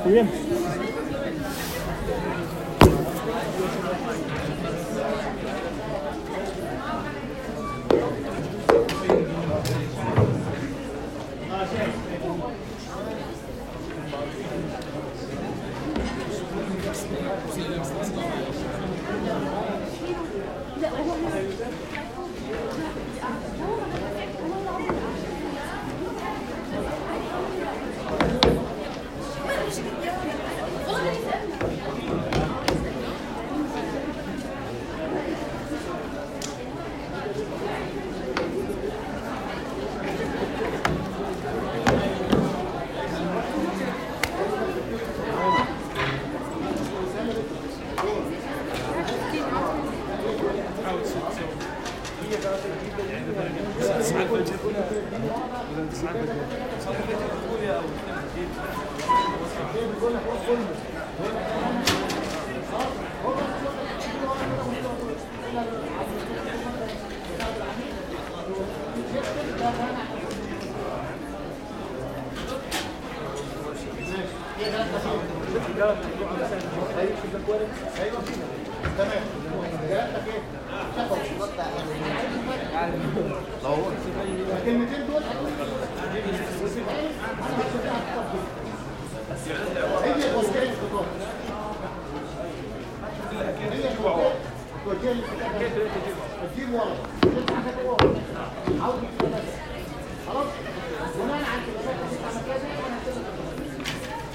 تمام الكلمتين دول هي وسائل الخطاب هي وسائل الخطاب تجيب ورا تفتح حاجات ورا عاوز كده خلاص بناء على الكلمات اللي بتعمل كده انا هكتبها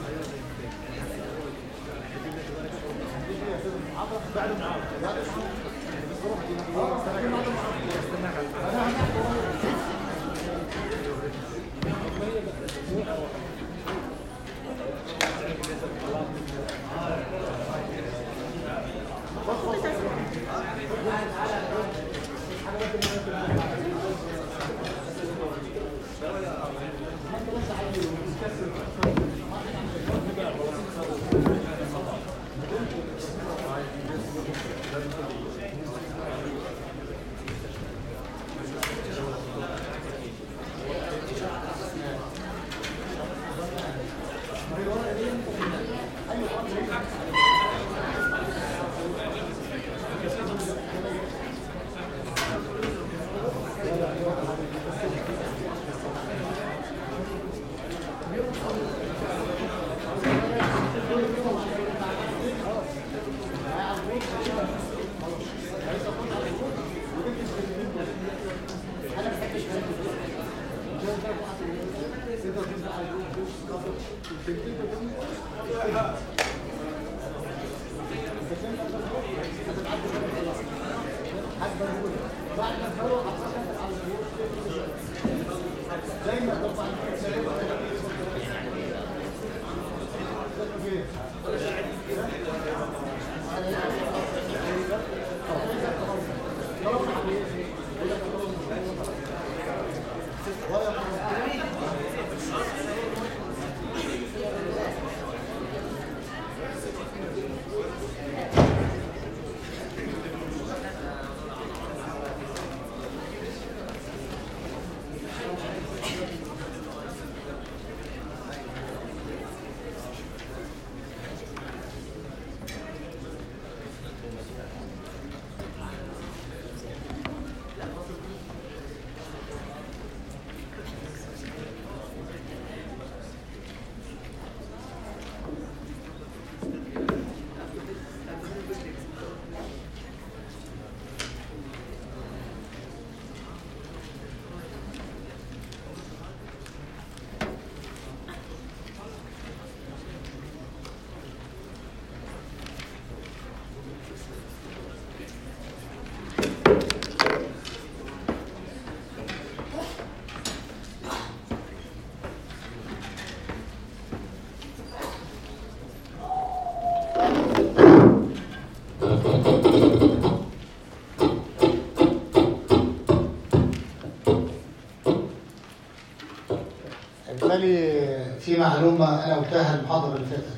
بالتالي في معلومة أنا قلتها المحاضرة اللي فاتت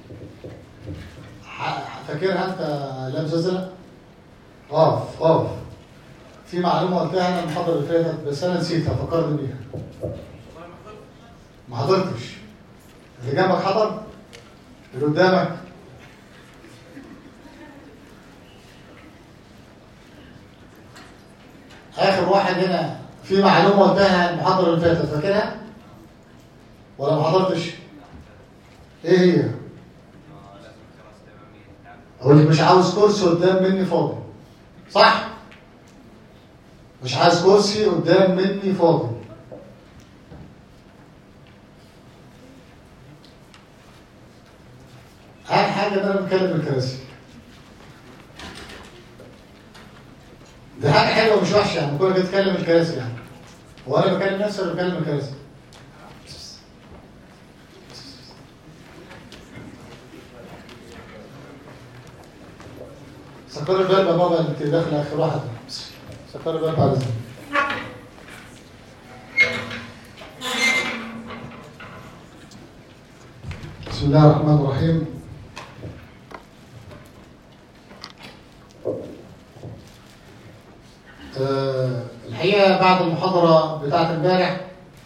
ح- فاكرها أنت لام زلزلة؟ أقف أقف في معلومة قلتها أنا المحاضرة اللي فاتت بس أنا نسيتها فكرني بيها ما حضرتش اللي جنبك حضر؟ اللي قدامك اخر واحد هنا في معلومه قلتها المحاضره اللي فاتت فاكرها ولا ما حضرتش ايه هي اقول لك مش عاوز كرسي قدام مني فاضي صح مش عايز كرسي قدام مني فاضي اهم حاجه ان انا بتكلم الكراسي دي حاجه حلوه مش وحشه يعني كونك بتكلم الكراسي يعني وانا بكلم نفسي ولا بكلم الكراسي سكر الباب يا بابا انت داخل اخر واحد سكر الباب على زي. بسم الله الرحمن الرحيم آه، الحقيقه بعد المحاضره بتاعت امبارح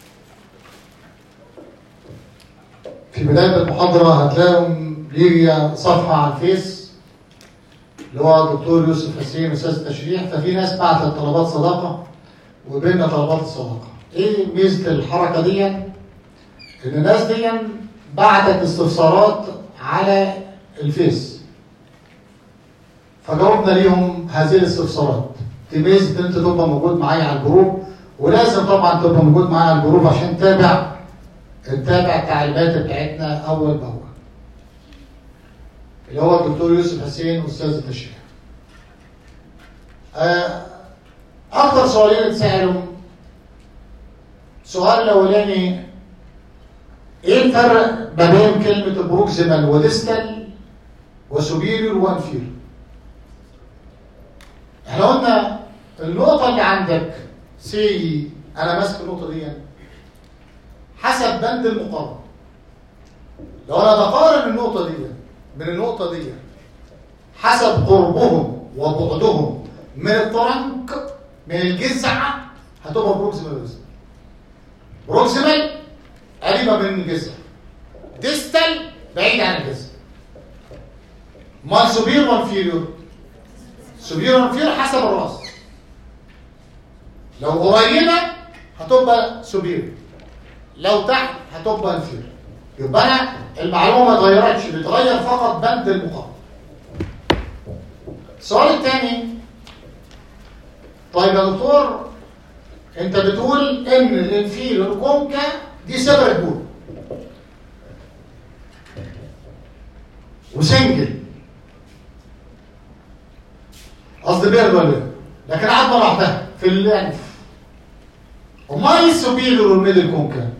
في بدايه المحاضره هتلاقوا ليا صفحه على الفيس اللي هو الدكتور يوسف حسين استاذ التشريح ففي ناس بعتت طلبات صداقه وبيننا طلبات الصداقه ايه ميزه الحركه دي ان الناس دي بعتت استفسارات على الفيس فجاوبنا ليهم هذه الاستفسارات دي ميزه ان انت تبقى موجود معايا على الجروب ولازم طبعا تبقى موجود معايا على الجروب عشان تتابع تتابع التعليمات بتاعتنا اول باول اللي هو الدكتور يوسف حسين استاذ التشريح آه، اكتر سؤالين اتسالوا السؤال الاولاني ايه الفرق ما بين كلمه بروكسيمال وديستال وسوبيريور وانفيريور احنا قلنا النقطه اللي عندك سي انا ماسك النقطه دي يعني. حسب بند المقارنه لو انا بقارن النقطه دي من النقطه دي حسب قربهم وبعدهم من الترنك من الجذع هتبقى بروكسيمال وديستال بروكسيمال قريبه من الجذع ديستال بعيد عن الجذع ما سوبير وانفيريور سوبير وانفيريور حسب الراس لو قريبه هتبقى سوبير لو تحت هتبقى انفيريور يبقى انا المعلومه ما اتغيرتش بتغير فقط بند المقارنه السؤال الثاني طيب يا دكتور انت بتقول ان الانفيريور كونكا دي سيبريت بول وسنجل قصدي بيرد ولا إيه؟ لكن عظمه لوحدها في الانف امال السوبيريور والميدل كونكا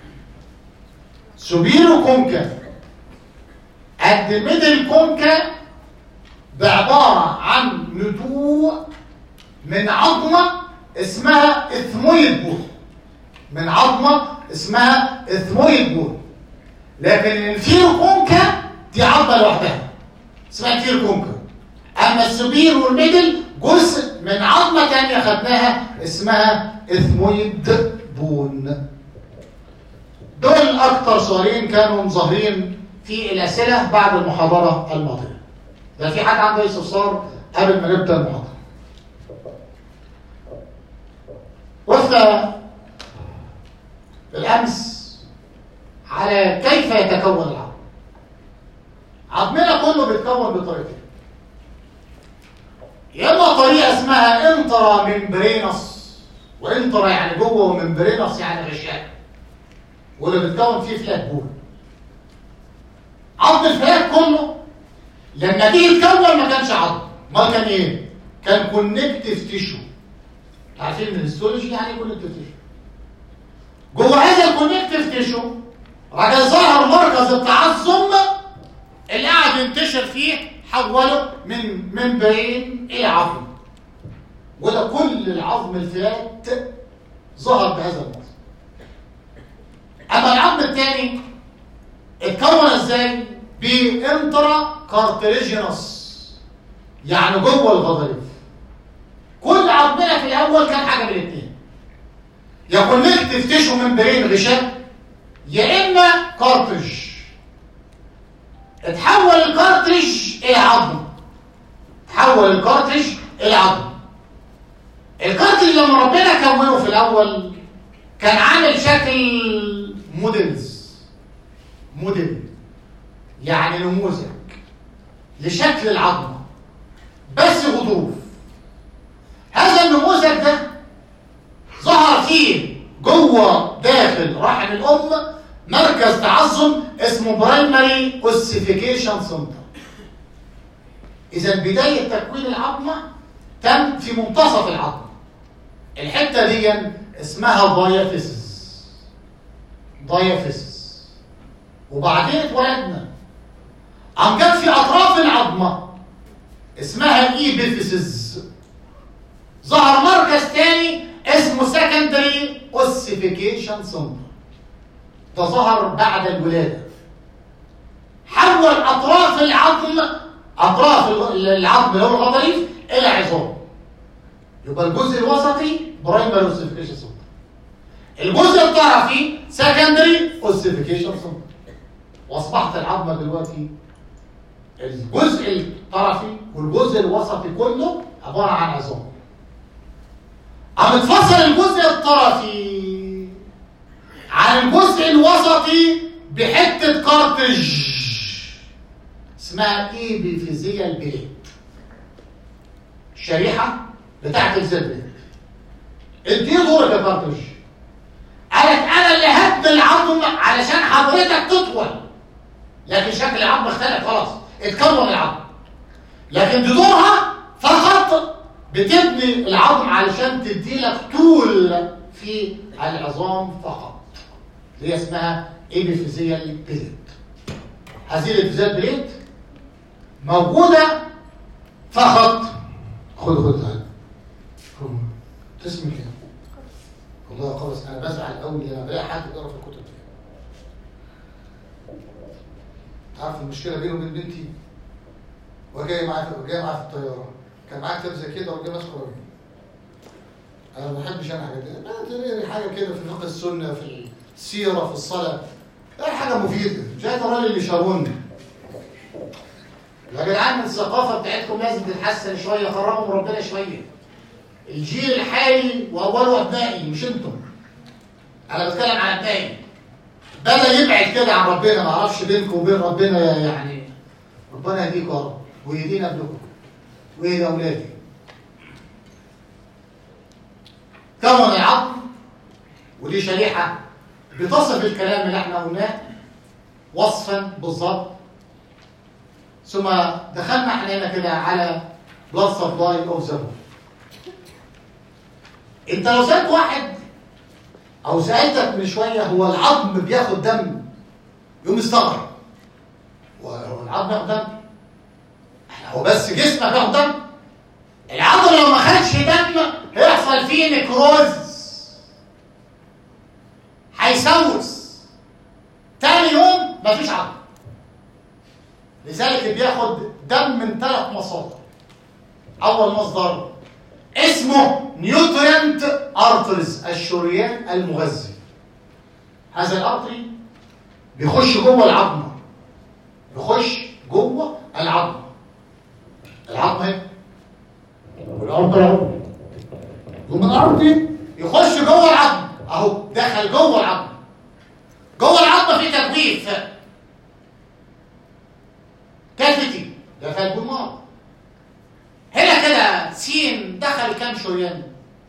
سوبيرو كونكا قد ميدل كونكا بعبارة عن نتوء من عظمة اسمها اثمويد بول من عظمة اسمها اثمويد بول لكن الانفيرو كونكا دي عظمة لوحدها اسمها انفيرو كونكا اما السوبير والميدل جزء من عظمة تانية خدناها اسمها اثمويد بون دول اكتر سؤالين كانوا ظاهرين في الاسئله بعد المحاضره الماضيه ده في حد عنده استفسار قبل ما نبدا المحاضره وقفنا بالامس على كيف يتكون العظم عظمنا كله بيتكون بطريقتين يا اما طريقه اسمها انترا ممبرينس وانترا يعني جوه وممبرينس يعني غشاء واللي بتكون فيه فلات بول عظم الفلات كله لما تيجي تكون ما كانش عظم ما كان ايه كان كونكتيف تيشو عارفين من الهيستولوجي يعني كونكتيف تيشو جوه هذا الكونكتيف تيشو راجل ظهر مركز التعظم اللي قاعد ينتشر فيه حوله من ممبرين الى عظم وده كل العظم الفلات ظهر بهذا المنظر اما العظم الثاني اتكون ازاي بانترا كارتريجينوس يعني جوه الغضاريف كل عظمنا في الاول كان حاجه من الاثنين يا كونكتيف تيشو ممبرين غشاء يا اما كارتريج اتحول الكارتريج الى عظم تحول الكارتريج الى عظم الكارتريج لما ربنا كونه في الاول كان عامل شكل موديلز موديل يعني نموذج لشكل العظمه بس غضروف هذا النموذج ده ظهر فيه جوه داخل رحم الام مركز تعظم اسمه برايمري اوسيفيكيشن سنتر اذا بدايه تكوين العظمه تم في منتصف العظمه الحته دي اسمها دايافيسس دايافيسس وبعدين اتولدنا قام جت في اطراف العظمه اسمها ايبيفيسز ظهر مركز تاني اسمه سكندري اوسيفيكيشن سنتر ده ظهر بعد الولاده حول اطراف العظم اطراف العظم اللي هو الغضاريف الى عظام يبقى الجزء الوسطي برايمري اوسيفيكيشن سنتر الجزء الطرفي سكندري اوسيفيكيشن سنتر واصبحت العظمه دلوقتي الجزء الطرفي والجزء الوسطي كله عباره عن عظام قام اتفصل الجزء الطرفي عن الجزء الوسطي بحته كارتريج اسمها ايبيفيزيال بليت الشريحه بتاعت الزبده انت ايه دورك يا كارتريج قالت انا اللي هد العظم علشان حضرتك تطول لكن شكل العظم اختلف خلاص اتكون العظم لكن دي دورها فقط بتبني العظم علشان تدي لك طول في العظام فقط اللي هي اسمها ايبيفيزيال بليت هذه الابتزال بليت موجودة فقط خد خد تعالى تسمي كده والله خلاص انا بزعل قوي لما بلاقي حد بيقرا في الكتب دي تعرف المشكله بيني وبين بنتي وجاي معايا جاي معايا في الطياره كان معايا كتاب زي كده وجاي ماسكه رجلي انا ما بحبش انا حاجات دي لا تلاقي حاجه كده في فقه السنه في السيره في الصلاه لا حاجه مفيده مش عايز الراجل اللي يشاورني يا جدعان الثقافه بتاعتكم لازم تتحسن شويه خرجوا من ربنا شويه الجيل الحالي واوله ابنائي مش انتم انا بتكلم عن ابنائي بدا يبعد كده عن ربنا ما اعرفش بينكم وبين ربنا يعني ربنا يهديكم يا رب ويهدينا قبلكم ويهدي اولادي كون العظم ودي شريحه بتصف الكلام اللي احنا قلناه وصفا بالظبط ثم دخلنا احنا هنا كده على بلاد سبلاي اوف ذا انت لو سالت واحد او سالتك من شويه هو العظم بياخد دم يقوم يستغرب هو العظم بياخد دم احنا هو بس جسمك بياخد دم العظم لو ما خدش دم هيحصل فيه نكروز هيسوس تاني يوم مفيش عظم لذلك بياخد دم من ثلاث مصادر اول مصدر اسمه نيوترينت ارترز الشريان المغذي هذا الارتري بيخش جوه العظمه بيخش جوه العظمه العظمه اهي والارتري اهو يقوم الارتري يخش جوه العظم اهو دخل جوه العظم جوه العظمه في تجويف كافيتي ده في البلمار هنا كده سين دخل كام شريان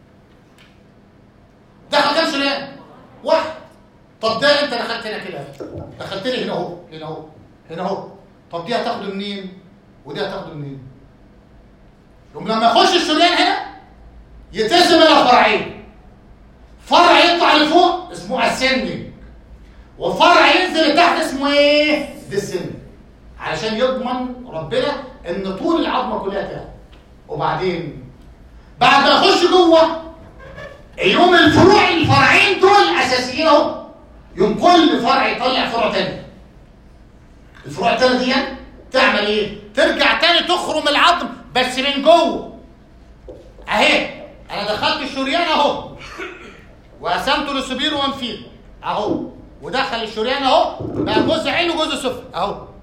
دخل كام شريان واحد طب ده انت دخلت هنا كده دخلت لي هنا اهو هنا اهو هنا اهو طب دي هتاخده منين ودي هتاخده منين يوم لما يخش الشريان هنا يتقسم الى فرعين فرع يطلع لفوق اسمه اسندنج وفرع ينزل لتحت اسمه ايه ديسندنج علشان يضمن ربنا ان طول العظمه كلها تاخد وبعدين بعد ما يخش جوه يوم الفروع الفرعين دول اساسيين اهو يوم كل فرع يطلع فروع تاني الفروع التانية دي تعمل ايه ترجع تاني تخرم العظم بس من جوه اهي انا دخلت الشريان اهو وقسمته لسبير وانفير اهو ودخل الشريان اهو بقى جزء عين وجزء سفلي اهو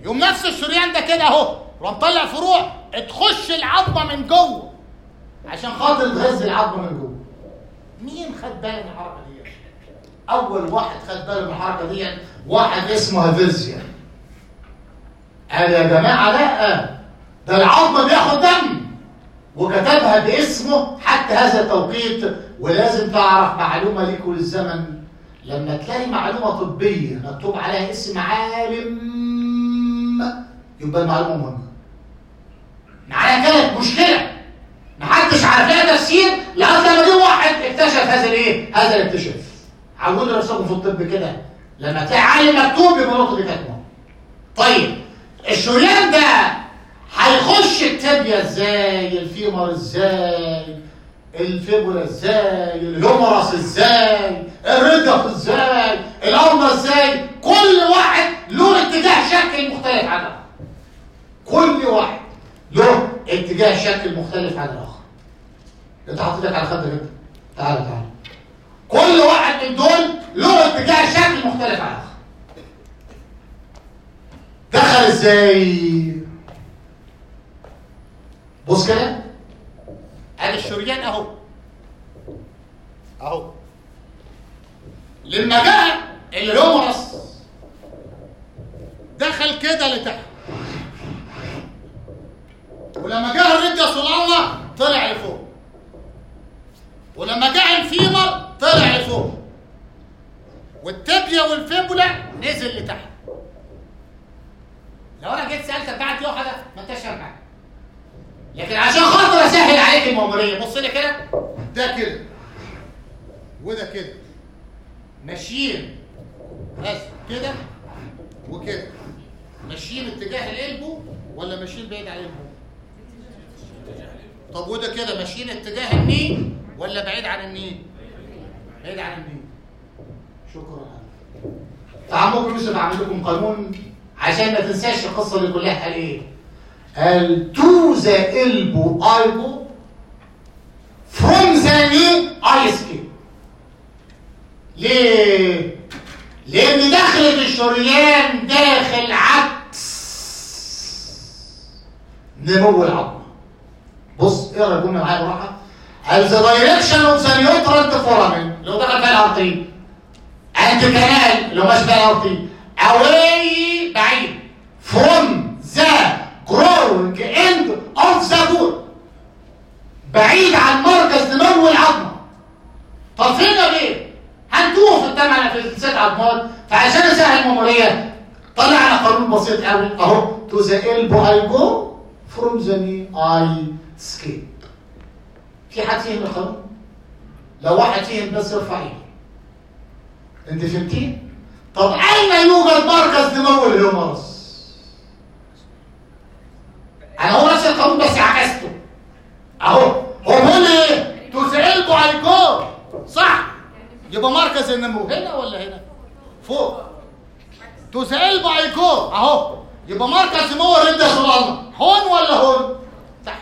يقوم نفس الشريان ده كده اهو يروح مطلع فروع تخش العظمه من جوه عشان خاطر تغذي العظمه من جوه مين خد باله من الحركه دي اول واحد خد باله من الحركه دي واحد اسمه هافيزيا قال يا جماعه لا ده العظم بياخد دم وكتبها باسمه حتى هذا التوقيت ولازم تعرف معلومه ليك وللزمن لما تلاقي معلومه طبيه مكتوب عليها اسم عالم يبقى المعلومه مهمه معناها كانت مشكله محدش عارف لها تفسير لغايه لما جه واحد اكتشف هذا الايه؟ هذا الاكتشاف عودوا نفسكم في الطب كده لما تلاقي عالم مكتوب يبقى النقطه دي كانت مهمه طيب الشريان ده هيخش التبية ازاي الفيمر ازاي الفيبولا ازاي الهومرس ازاي الرجف ازاي الارمة ازاي كل واحد له اتجاه شكل مختلف عن الاخر كل واحد له اتجاه شكل مختلف عن الاخر انت حاطط لك على خدك انت تعالى تعالى كل واحد من دول له اتجاه شكل مختلف عن الاخر دخل ازاي بص كده ادي الشريان اهو اهو لما جاء الهومرس دخل كده لتحت ولما جاء الرجة صلالة طلع لفوق ولما جاء الفيمر طلع لفوق والتبية والفيبولا نزل لتحت لو انا جيت سالتك بعد واحده ما انتش فاهم حاجه لكن عشان خاطر اسهل عليك المأمورية بص لي كده ده كده وده كده ماشيين بس كده وكده ماشيين اتجاه القلبو ولا ماشيين بعيد عن القلبو طب وده كده ماشيين اتجاه النيل ولا بعيد عن النيل بعيد عن النيل شكرا تعمقوا يوسف اعمل لكم قانون عشان ما تنساش القصه اللي كلها قال ايه قال to the elbow elbow from the knee I escape ليه؟ لأن دخلت الشريان داخل عكس نمو العظمة بص اقرا الجملة معايا بالراحة قال the direction of the nutrient foramen اللي هو دخل فيها الارتري and canal اللي هو ماشي فيها الارتري away بعيد from the growing end of the bone بعيد عن مركز نمو العظمه طب فين ليه؟ هنتوه في الثمان في الست عظمات فعشان اسهل المموريه طلعنا قانون بسيط قوي اهو to the elbow I go from the knee I escape في حد فهم القانون؟ لو واحد فهم بس ارفع ايده انت فهمتيه؟ طب اين يوجد مركز نمو الهيومرس؟ انا هو نفس القانون بس عكسته اهو هو بيقول لي ايه تسألكوا على الجول صح يبقى مركز النمو هنا ولا هنا فوق تسألكوا على الجول اهو يبقى مركز نمو الرده صلالنا هون ولا هون تحت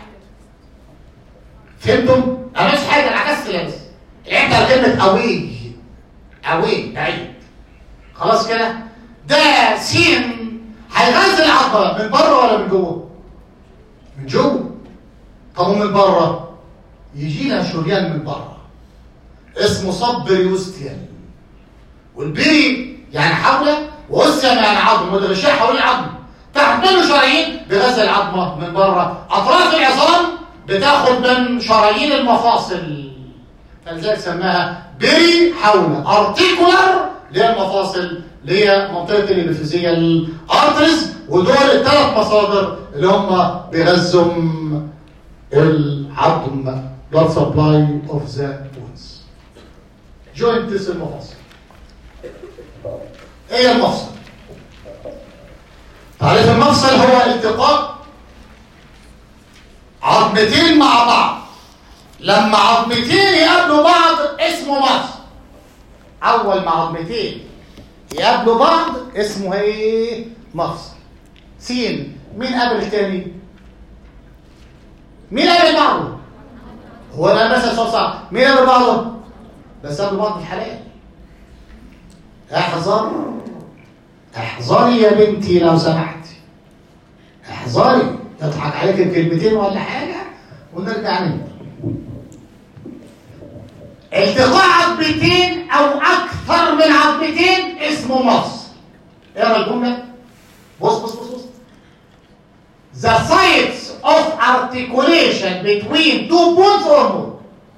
فهمتم انا مش حاجه انا عكست لابس لعبت على كلمه اوي اوي بعيد خلاص كده ده سين هيغذي العضله من بره ولا من جوه من جوه طب ومن بره يجي لها شريان من بره اسمه صب يوستيال والبري يعني حوله وأسيم يعني عظم وده غشاء حوالين العظم تحت منه شرايين بغذى العظمه من بره اطراف العظام بتاخد من شرايين المفاصل فلذلك سماها بري حوله ارتيكولار اللي هي المفاصل اللي هي منطقه الابيفيزيال ارتريز ودول الثلاث مصادر اللي هم بيغذوا العظم blood supply of the bones joints المفاصل ايه المفصل تعريف المفصل هو التقاء عظمتين مع بعض لما عظمتين يقابلوا بعض اسمه مفصل اول ما عظمتين يقابلوا بعض اسمه ايه مفصل سين مين قابل التاني مين قابل بعضه هو انا بس سؤال صعب مين قابل بعضه بس قابلوا بعض الحلال احذر احذري يا بنتي لو سمحتي احذري يضحك عليك بكلمتين ولا حاجه ونرجع نبدا التقاء عظمتين او اكثر من عظمتين اسمه مفصل اقرا الجمله بص بص بص بص The sites of articulation between two bones or more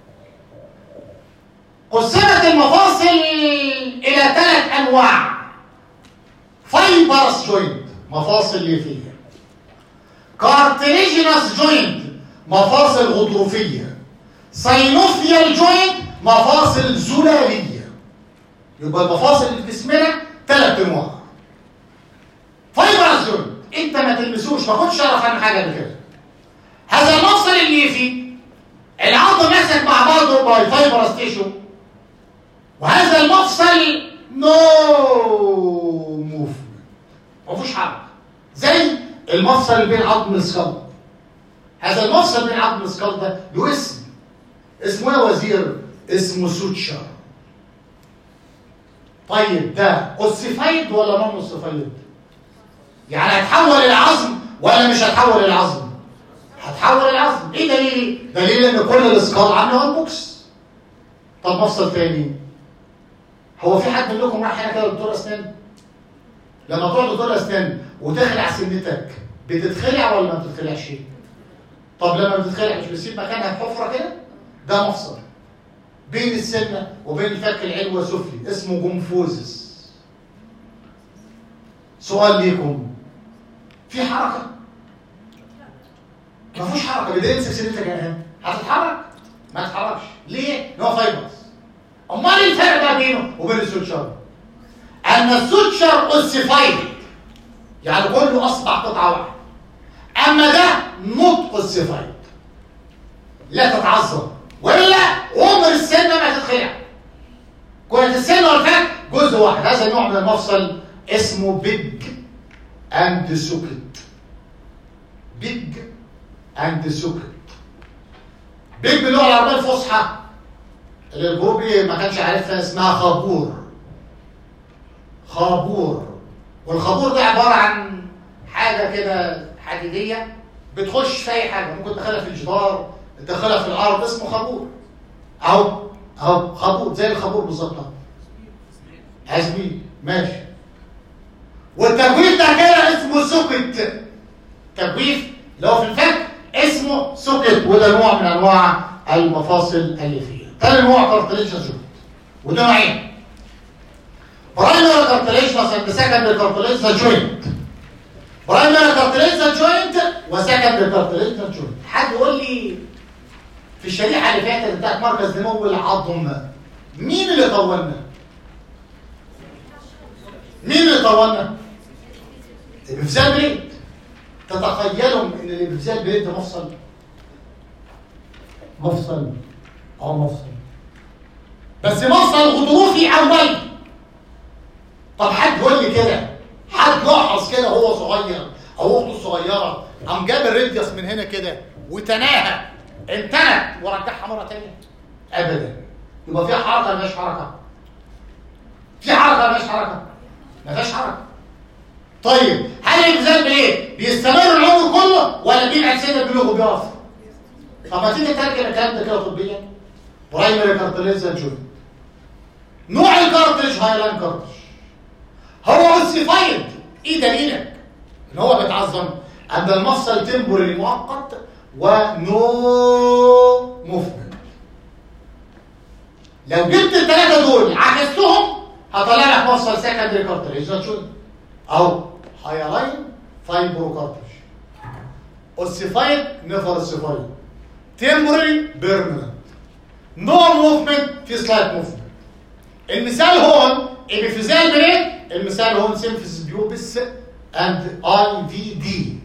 قسمت المفاصل إلى ثلاث أنواع فايبرس جوينت مفاصل ليفية كارتليجينس جوينت مفاصل غضروفية ساينوفيال جوينت مفاصل زلالية يبقى المفاصل اللي في جسمنا ثلاث أنواع فايبرس جوينت انت ما تلمسوش ما كنتش اعرف عنه حاجه قبل كده هذا المفصل الليفي العظم مسك مع بعضه باي فايبرس تيشو وهذا المفصل نو موفمنت ما فيهوش حركه زي المفصل اللي بين عظم السكال هذا المفصل بين عظم السكال ده له اسم اسمه ايه يا وزير اسمه سوتشر طيب ده اوسيفايد ولا نون اوسيفايد يعني هتحول العظم ولا مش هتحول العظم هتحول العظم ايه دليل دليل ان كل الاسكال عامله وان بوكس طب مفصل تاني هو في حد منكم راح هنا كده دكتور اسنان لما تروح دكتور اسنان وتخلع سنتك بتتخلع ولا ما بتتخلعش طب لما بتتخلع مش بتسيب مكانها حفره كده ده مفصل بين السنه وبين الفك العلوي والسفلي اسمه جمفوزس سؤال ليكم في حركه ما فيش حركه بدل امسك سنتك هنا هتتحرك ما تتحركش ليه؟ ان هو فايبرز امال ايه الفرق بقى بينه وبين السوتشر ان السوتشر اوسيفايد يعني كله اصبح قطعه واحده اما ده نوت اوسيفايد لا تتعظم ولا عمر السنه ما تتخلع كرة السن والفك جزء واحد هذا النوع من المفصل اسمه بيج اند سوكت بيج اند سوكت بيج باللغه العربيه الفصحى اللي الجروبي ما كانش عارفها اسمها خابور خابور والخابور ده عباره عن حاجه كده حديديه بتخش في اي حاجه ممكن تدخلها في الجدار تدخلها في الارض اسمه خابور اهو اهو خابور زي الخابور بالظبط اهو عزمي ماشي والتجويف ده كده اسمه سوكت تجويف اللي هو في الفك اسمه سوكت وده نوع من انواع المفاصل الليفيه تاني نوع كارتليجنس جوينت وده نوعين برايمري كارتليجنس اند سكندري كارتليجنس جوينت برايمري كارتليجنس جوينت وسكندري كارتليجنس جوينت حد يقول لي في الشريحه اللي فاتت بتاعت مركز نمو العظم مين اللي طولنا؟ مين اللي طولنا؟ الابفزال بريد تتخيلوا ان الابفزال بريد ده مفصل مفصل اه مفصل بس مفصل غضروفي اولي طب حد يقول لي كده حد لاحظ كده هو صغير او اخته الصغيره قام جاب الريديوس من هنا كده وتناها انتنت ورجعها مره ثانيه ابدا يبقى في حركه ولا مفيش حركه في حركه ولا مفيش حركه مفيش حركه طيب هل الانسان بايه بيستمر العمر كله ولا بيبعد سن البلوغ وبيقف طب ما تيجي ترجم الكلام ده كده طبيا برايمري كارتليز جوينت نوع الكارتليج هايلاين كارتليج هو اوسيفايد ايه دليلك ان هو بيتعظم ان المفصل تمبوري مؤقت ونو موفمنت لو جبت الثلاثه دول عكستهم هطلع لك مفصل سكندري كارتليج جوينت او هايلاين فايبرو كارتليج اوسيفايد نيفر اوسيفايد تمبوري بيرمننت نو موفمنت في سلايت موفمنت المثال هون ابيفيزال بريك المثال هون سيمفيس بيوبس اند اي في دي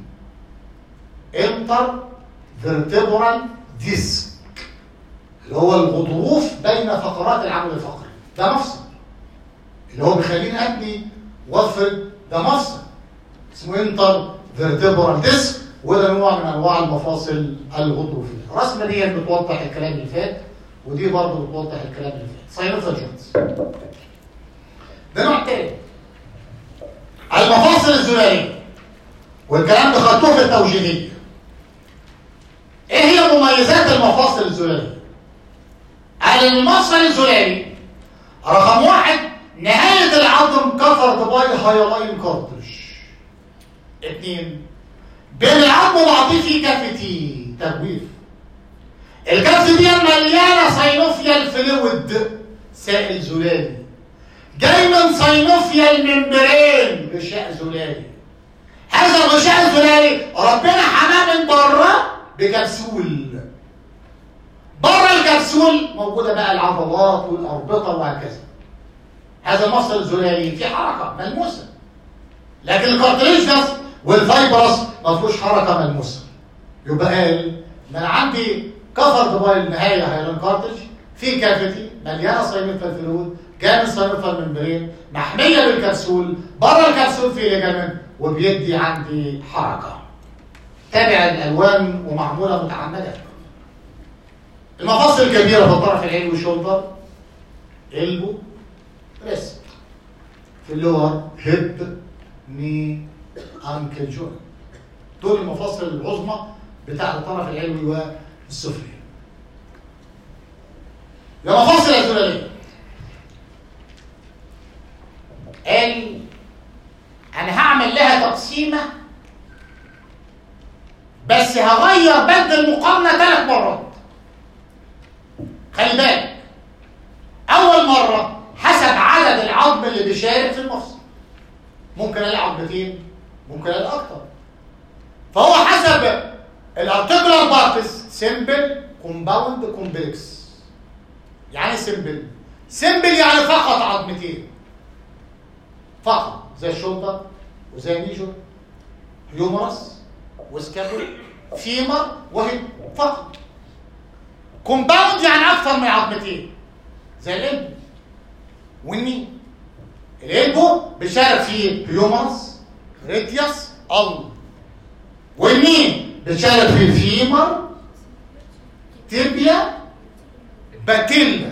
انتر فيرتبرال ديسك اللي هو الغضروف بين فقرات العمود الفقري ده مفصل اللي هو بيخليني ابني وافرد ده مفصل اسمه انتر فيرتبرال ديسك وده نوع من انواع المفاصل الغضروفيه الرسمه دي بتوضح الكلام اللي فات ودي برضه بتوضح الكلام اللي فات ساينوفا جونز ده نوع تاني المفاصل الزلاليه والكلام ده خدتوه في التوجيهيه ايه هي مميزات المفاصل الزلاليه قال المفصل الزلالي رقم واحد نهايه العظم كفر باي هايلاين كارترج اثنين بين العظم وبعضيه في كافتي تجويف الكف دي مليانه ساينوفيال فلويد سائل زلالي جاي من ساينوفيال ممبرين غشاء زلالي هذا الغشاء الزلالي ربنا حماه من بره بكبسول بره الكبسول موجوده بقى العضلات والاربطه وهكذا هذا المفصل الزلالي فيه حركه ملموسه لكن الكارتريجنس والفايبرس ما فيهوش حركه ملموسه يبقى قال من عندي كفر باي النهايه هيلان كارتريج في كافيتي مليانه ساينوفال فلويد جاي من ساينوفال ممبرين محميه بالكبسول بره الكبسول في ليجامنت وبيدي عندي حركه تابع الالوان ومعموله متعمده المفاصل الكبيره في الطرف العلوي شولدر البو ريست في اللور هيب ني انكل جوينت دول المفاصل العظمى بتاع الطرف العلوي والسفلي المفاصل الزلاليه قال انا هعمل لها تقسيمه بس هغير بند المقارنه ثلاث مرات خلي بالك اول مره حسب عدد العظم اللي بيشارك في المفصل ممكن الاقي عظمتين ممكن الاقي اكتر فهو حسب الارتيكولار بارتس سيمبل كومباوند كومبلكس يعني سيمبل سيمبل يعني فقط عظمتين فقط زي الشولدر وزي الميجور هيومرس وسكابول فيمر وهي فقط كومباوند يعني اكثر من عظمتين زي القلب والني القلبو بيشارك فيه هيومرس ريديوس ال والني بيشارك فيه الفيمر تيبيا باتيلا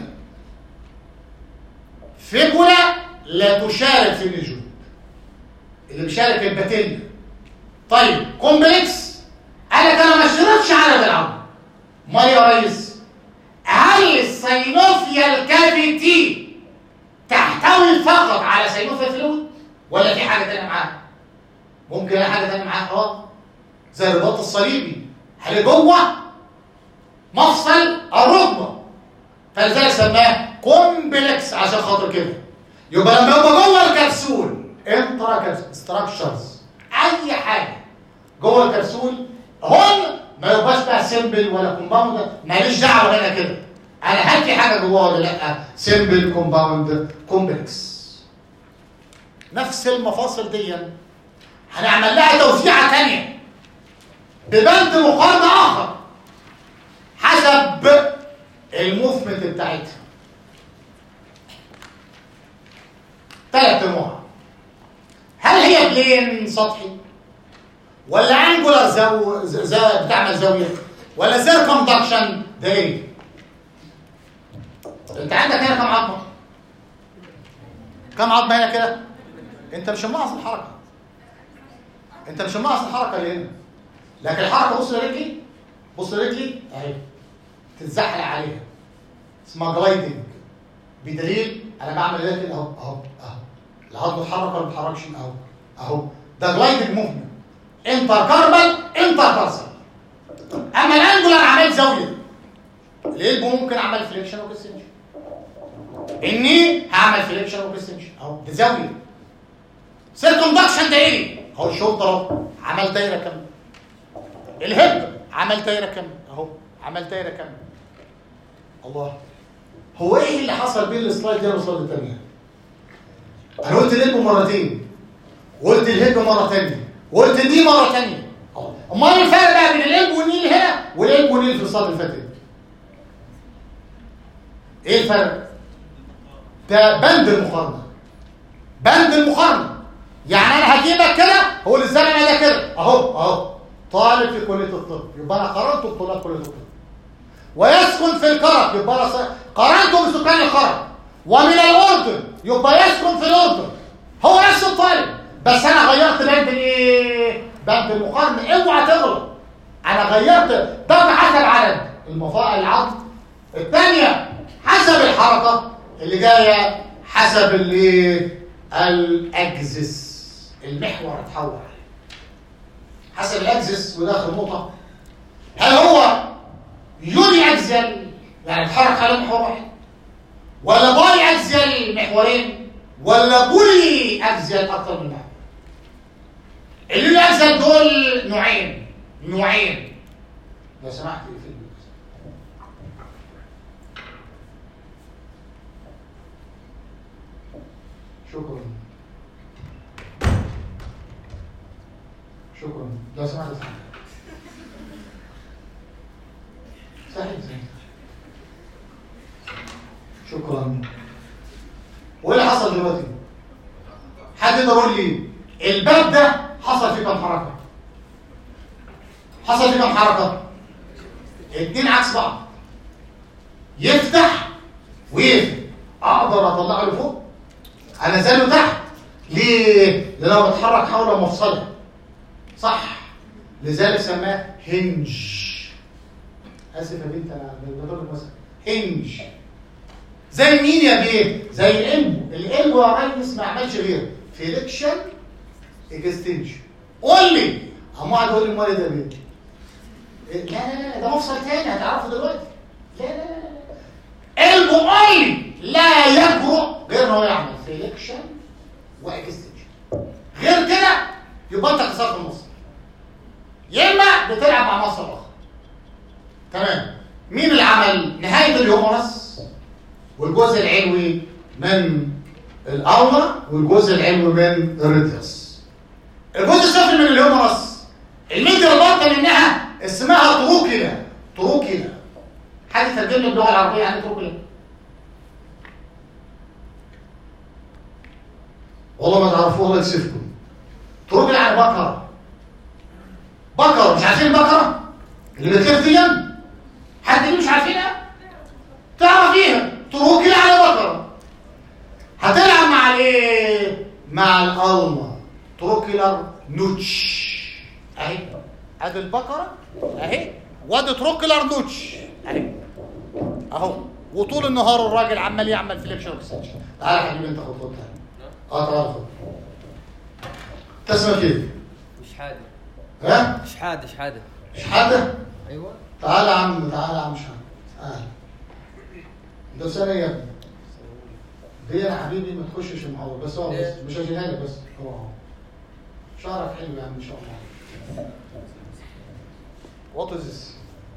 فيبولا لا تشارك في النجوم اللي بيشارك الباتيلا طيب كومبلكس قال لك انا ما اشترطش عدد العظم ما يا ريس هل السينوفيال كافيتي تحتوي فقط على سينوفيال فلويد ولا في حاجه ثانيه معاها ممكن الاقي حاجه ثانيه معاها اه زي الرباط الصليبي هل جوه مفصل الركبه فلذلك سماه كومبلكس عشان خاطر كده يبقى لما يبقى جوه الكبسول انترا ستراكشرز اي حاجه جوه الكبسول هون ما يبقاش بقى سيمبل ولا كومباوند ماليش دعوه هنا كده انا هل في حاجه جوه ولا لا سيمبل كومباوند كومبلكس نفس المفاصل دي هنعمل لها توزيعه ثانيه ببند مقارنه اخر حسب الموفمنت بتاعتها ثلاث انواع هل هي بلين سطحي ولا انجولار زو... زو... بتعمل زاويه ولا سيركمدكشن ده ايه انت عندك هنا كم عظمه كم عظمه هنا كده انت مش ملاحظ الحركه انت مش ملاحظ الحركه اللي هنا لكن الحركه بص لرجلي بص لرجلي اهي تتزحلق عليها اسمها جلايدنج بدليل انا بعمل ايه كده اهو اهو اهو العظم اتحرك ولا ما اتحركش اهو اهو ده جلايدنج موفمنت انتر كاربل انتر ترسل اما الانجولار عملت زاويه القلب ممكن اعمل فليكشن وكسنشن الني هعمل فليكشن وكسنشن اهو دي زاويه سيركمدكشن ده ايه اهو الشولدر اهو عمل دايره كامله الهب عمل دايره كامله اهو عمل دايره كامله الله هو ايه اللي حصل بين السلايد دي والسلايد الثانيه انا قلت الهب مرتين وقلت الهب مره ثانيه وقلت دي مره ثانيه امال الفرق بقى بين القلب والنيل هنا والقلب والنيل في الصلاه اللي فاتت ايه الفرق ده بند المقارنه بند المقارنه يعني انا هجيبك كده هو الزمن ده كده اهو اهو طالب في كليه الطب يبقى انا قارنته بطلاب كليه الطب ويسكن في الكرك يبقى انا قارنته بسكان الكرك ومن الاردن يبقى يسكن في الاردن هو نفس الطالب بس انا غيرت بند الايه بنك المقارنه اوعى تغلط انا غيرت ده حسب عدد المفاعل العظم الثانيه حسب الحركه اللي جايه حسب الايه الاكزس المحور اتحول عليه حسب الاكزس وداخل نقطه هل هو يوني اكزيال يعني اتحرك على محور واحد ولا باي اكزيال محورين ولا بولي اكزيال اكتر من محور اليوني اكزيال دول نوعين نوعين لو سمحت في البيت شكرا شكرا لو سمحت صحيح صحيح شكرا وايه اللي حصل دلوقتي حد يقدر يقول لي الباب ده حصل فيه كام حركه حصل فيه كام حركه اتنين عكس بعض يفتح ويقفل اقدر اطلعه لفوق انا زاله تحت ليه لانه بتحرك حول مفصله صح لذلك سماه هنج اسف يا بنت انا بضرب مثلا هنج زي مين يا بيه زي القلب القلب يا ريس ما عملش غير فليكشن اكستنشن قول لي قام قاعد يقول لي امال ده بيه لا لا لا ده مفصل تاني هتعرفه دلوقتي لا لا لا لا قلبه اونلي لا يجرؤ غير ان هو يعمل فليكشن واكستنشن غير كده يبقى انت كسرت المفصل يا اما بتلعب مع مفصل اخر تمام مين اللي عمل نهايه الهيومرس والجزء العلوي من الأوما والجزء العلوي من الريديوس الجزء السفلي من الهيومرس الميديا البطن منها اسمها تروكيلا تروكيلا حد ترجم لي باللغه العربيه يعني تروكيلا والله ما تعرفوه الله يكسفكم تروكيلا يعني بكر بكر مش عارفين البكره اللي بتلف دي حد اللي مش عارفينها تعرفيها تروكيلا على بكره هتلعب مع الايه مع الالما تروكيلر نوتش اهي ادي البقره اهي وادي تروكيلر نوتش اهي اهو وطول النهار الراجل عمال يعمل فليكشن واكستنشن تعالى يا حبيبي انت خد خد اه تعالى خد تسمع كيف مش حادة ها مش حادة مش حادة مش حدا ايوه تعالى يا عم تعالى يا عم شحات تعالى انت في سنه إيه يا ابني دي يا حبيبي ما تخشش المحاضره بس هو بس ليه؟ مش هجيبها لك بس هو اهو شعرك حلو يا عم ان شاء الله وات از ذس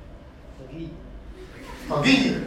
طاقية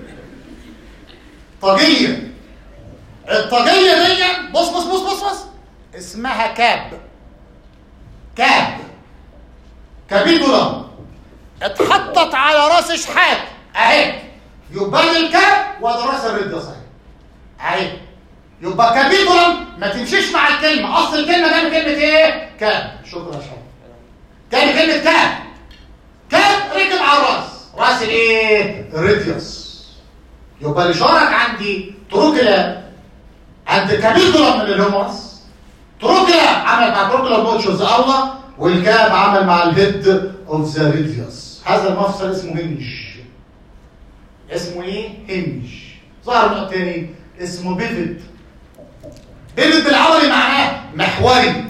طاقية الطاقية دي بص بص بص بص بص اسمها كاب كاب كابيتولا اتحطت على راس شحات اهي يبقى دي الكاب وده راس الرد صحيح اهي يبقى كابيتولا ما تمشيش مع الكلمة اصل الكلمة جايه من كلمة ايه كاب شكرا يا شباب جايه من كلمة كاب كاب ركب على الراس راس الايه الريديوس يبقى اللي شارك عندي تروكلا عند كابيتولا من الهومرس تروكلا عمل مع تروكلا نوتشوز الله والكاب عمل مع الهيد اوف ذا ريديوس هذا المفصل اسمه هنج اسمه ايه هنج ظهر نوع تاني اسمه بيفت بيفت بالعربي معناه محوري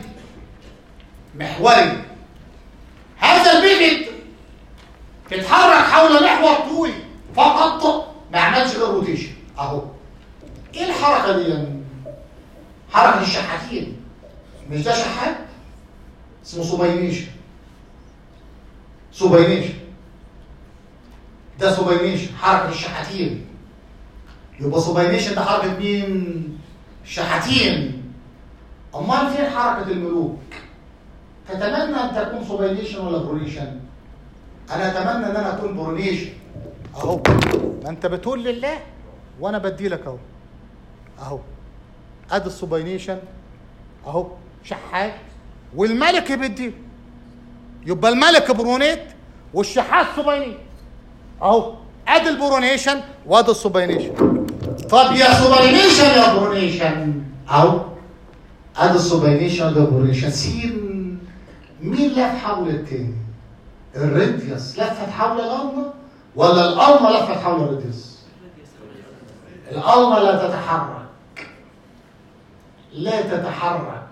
محوري هذا البيفت تتحرك حول محور طولي فقط ما يعملش غير روتيشن اهو ايه الحركه دي حركه الشحاتين مش ده شحات اسمه سوباينيشن سوباينيشن ده سوباينيشن حركه الشحاتين يبقى سوباينيشن ده حركه مين الشحاتين امال فين حركه الملوك تتمنى ان تكون سوباينيشن ولا برونيشن انا اتمنى ان انا اكون برونيشن اهو ما انت بتقول لله وانا بدي لك اهو اهو ادي السوباينيشن اهو شحات والملك بدي يبقى الملك برونيت والشحات سوباينيت اهو ادي البرونيشن وادي السوباينيشن طب يا سوباينيشن يا برونيشن اهو ادي السوباينيشن وادي البرونيشن سين مين لف حول التاني الريديوس لفت حول الالما ولا الالما لفت حول الريديوس الالما لا تتحرك لا تتحرك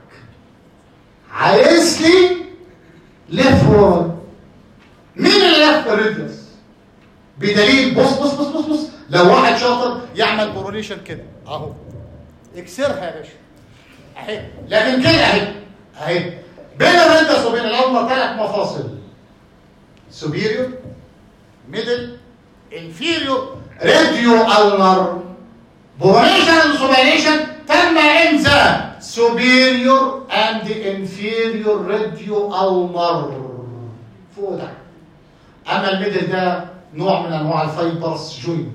عايز لي لف وراي مين اللي لف الريديوس بدليل بص بص بص بص بص لو واحد شاطر يعمل كوروليشن كده اهو اكسرها يا باشا اهي لكن كده اهي اهي بين الريديوس وبين الالما ثلاث مفاصل سوبيريور ميدل انفيريور راديو النر بوريشن and supination تم in the superior and inferior radio ulnar فوق ده اما الميدل ده نوع من انواع الفايبرس جوينت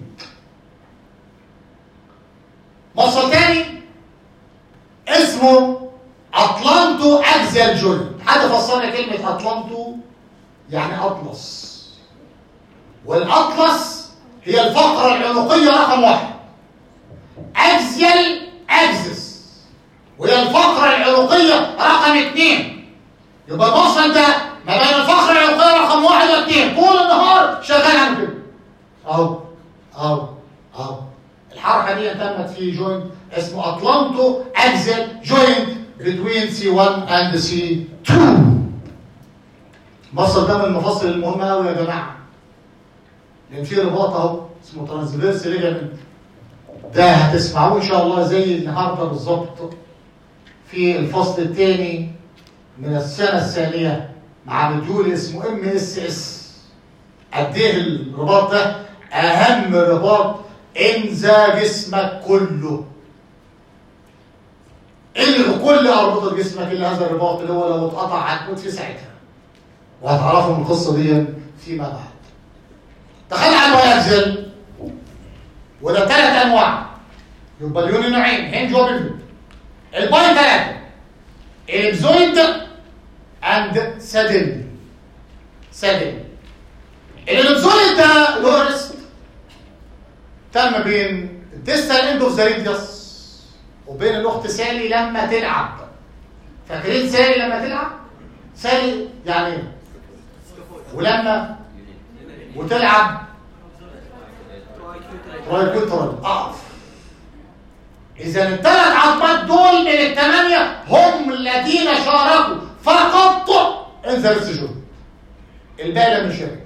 مصل تاني اسمه اطلانتو اكزيال جوينت حد فسر لي كلمه اطلانتو يعني اطلس والاطلس هي الفقره العنقيه رقم واحد اكزيال اكزس وهي الفقره العنقيه رقم اثنين يبقى المصل ده ما بين الفقره العنقيه رقم واحد واثنين طول النهار شغال عن كده اهو اهو اهو الحركه دي تمت في جوينت اسمه اطلانتو اكزيال جوينت between C1 and C2 مصل ده من المفاصل المهمه قوي يا جماعه لان في رباط اهو اسمه ترانسفيرس ليجامنت ده هتسمعوه ان شاء الله زي النهارده بالظبط في الفصل الثاني من السنه الثانيه مع مديول اسمه ام اس اس قد ايه الرباط ده اهم رباط انزا جسمك كله الغي كل اربطه جسمك الا هذا الرباط اللي هو لو اتقطع هتموت في ساعتها وهتعرفوا من القصه دي فيما بعد تخيل عن ويكزل وده ثلاث انواع يبقى اليوني نوعين هنج وبيفيد الباي ثلاثه الابزويد اند سادل سادل الابزويد ده لورست تم بين الديستال اند اوف ذا ريديوس وبين الاخت سالي لما تلعب فاكرين سالي لما تلعب سالي يعني ايه ولما وتلعب ترايكوترال اقف اذا الثلاث عظمات دول من الثمانيه هم الذين شاركوا فقط ان ذا السجود الباقي لم يشارك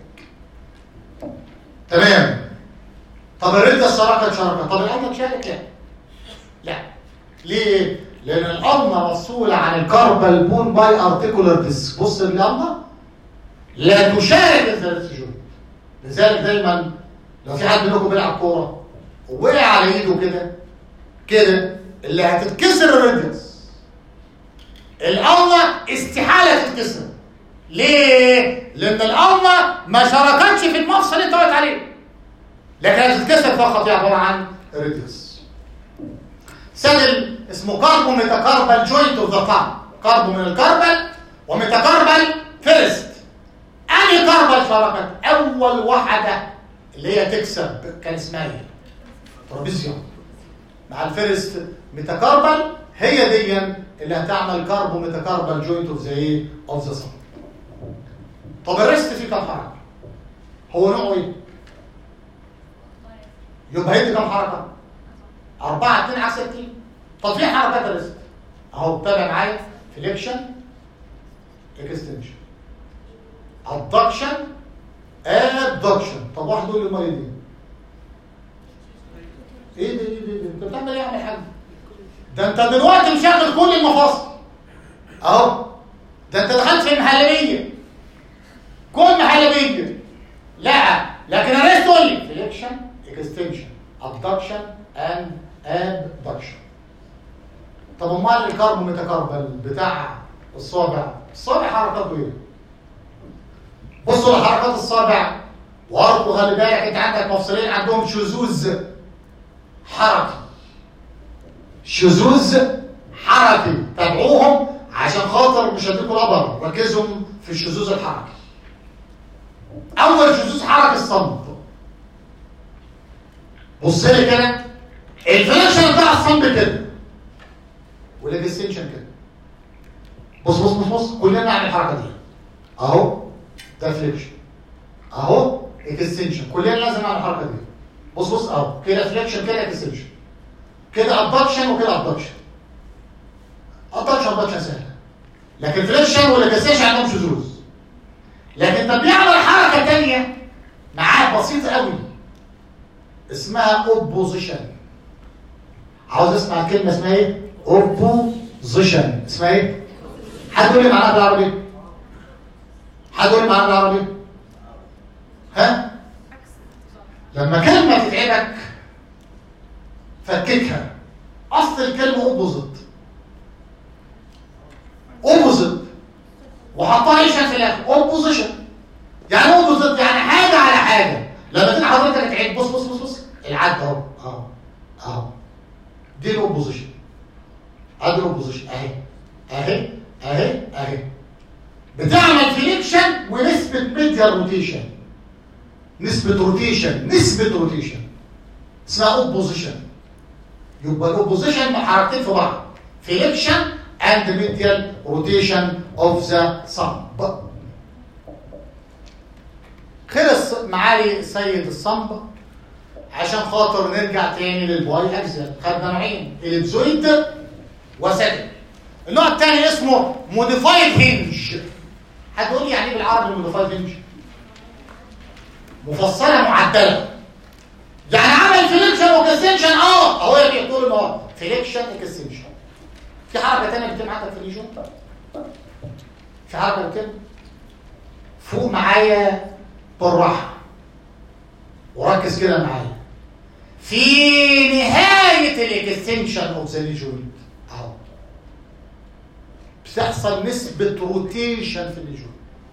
تمام طب الرده شاركت شاركت طب الارض تشارك لا لا ليه لان الارض مسؤوله عن الكاربال بون باي ارتيكولار ديسك بص الارض لا تشارك ان ذا السجود لذلك دايما لو في حد منكم بيلعب كوره ووقع على ايده كده كده اللي هتتكسر الراديوس القمه استحاله تتكسر ليه؟ لان القمه ما شاركتش في المفصل اللي انت واقف عليه لكن هتتكسر فقط هي عباره عن الراديوس سدل اسمه كاربو ميتاكاربال جوينت اوف ذا تام كاربو من الكاربال وميتاكاربال فيرست انهي كاربال شاركت اول واحده اللي هي تكسب كان اسمها ايه ترابيزيوم مع الفيرست ميتاكاربال هي دي اللي هتعمل كاربو ميتاكاربال جوينت اوف ذا ايه اوف ذا سم طب الريست فيه كام حركه هو نوعه ايه يبقى هيدي كام حركه أربعة اتنين على ستين طب في حركات الريست اهو تابع معايا فليكشن اكستنشن ادكشن ادكشن طب واحد يقول لي امال ايه دي؟ ايه ده ايه ده إيه ده؟ انت بتعمل ايه يا عم الحاج؟ ده انت دلوقتي مشغل كل المفاصل اهو ده انت دخلت في المحلبيه كل محلبيه لا لكن الريست تقول لي فليكشن اكستنشن ادكشن اند ادكشن طب امال الكاربو ميتاكاربال بتاع الصابع الصابع حركاته ايه؟ بصوا لحركات الصابع وارجو خلي بالك انت عندك مفصلين عندهم شذوذ حركي شذوذ حركي تابعوهم عشان خاطر مش هديكوا الابر ركزوا في الشذوذ الحركي اول شذوذ حركي الصمت بص لي كده الفليكشن بتاع الصمت كده والاكستنشن كده بص بص بص بص كلنا نعمل الحركه دي اهو ده فليكشن اهو اكستنشن كلنا لازم نعمل الحركه دي بص بص اهو كده فليكشن كده اكستنشن كده ابدكشن وكده ابدكشن ابدكشن ابدكشن سهله لكن فليكشن والاكستنشن عندهم شذوذ لكن طب بيعمل حركه ثانيه معاه بسيطه قوي اسمها اوبوزيشن عاوز اسمع الكلمه اسمها ايه اوبوزيشن اسمها ايه حد يقول لي معناها بالعربي حد يقول لي معناها بالعربي ها لما كلمه تتعبك فككها اصل الكلمه اوبوزيت اوبوزيت وحطها ايش في الاخر اوبوزيشن يعني اوبوزيت يعني حاجه على حاجه لما تيجي حضرتك تعيد بص بص بص بص العد اهو اهو اهو دي الاوبوزيشن ادي الاوبوزيشن اهي اهي اهي اهي بتعمل فليكشن ونسبه ميديال روتيشن نسبه روتيشن نسبه روتيشن اسمها اوبوزيشن يبقى الاوبوزيشن حركتين في بعض فليكشن اند ميديال روتيشن اوف ذا صمب خلص معالي السيد الصمب عشان خاطر نرجع تاني للبواي اجزاء خدنا نوعين الابزويد وسدل النوع الثاني اسمه موديفايد هنج حد يقول لي يعني ايه بالعربي موديفايد هنج مفصله معدله يعني عمل فليكشن وكستنشن اه اهو يا طول النهار فليكشن اكستنشن في حركه ثانيه بتتم عندك في الليجون في حركه بتتم فوق معايا بالراحه وركز كده معايا في نهايه الاكستنشن اوف ذا ليجون اهو بتحصل نسبه روتيشن في الليجون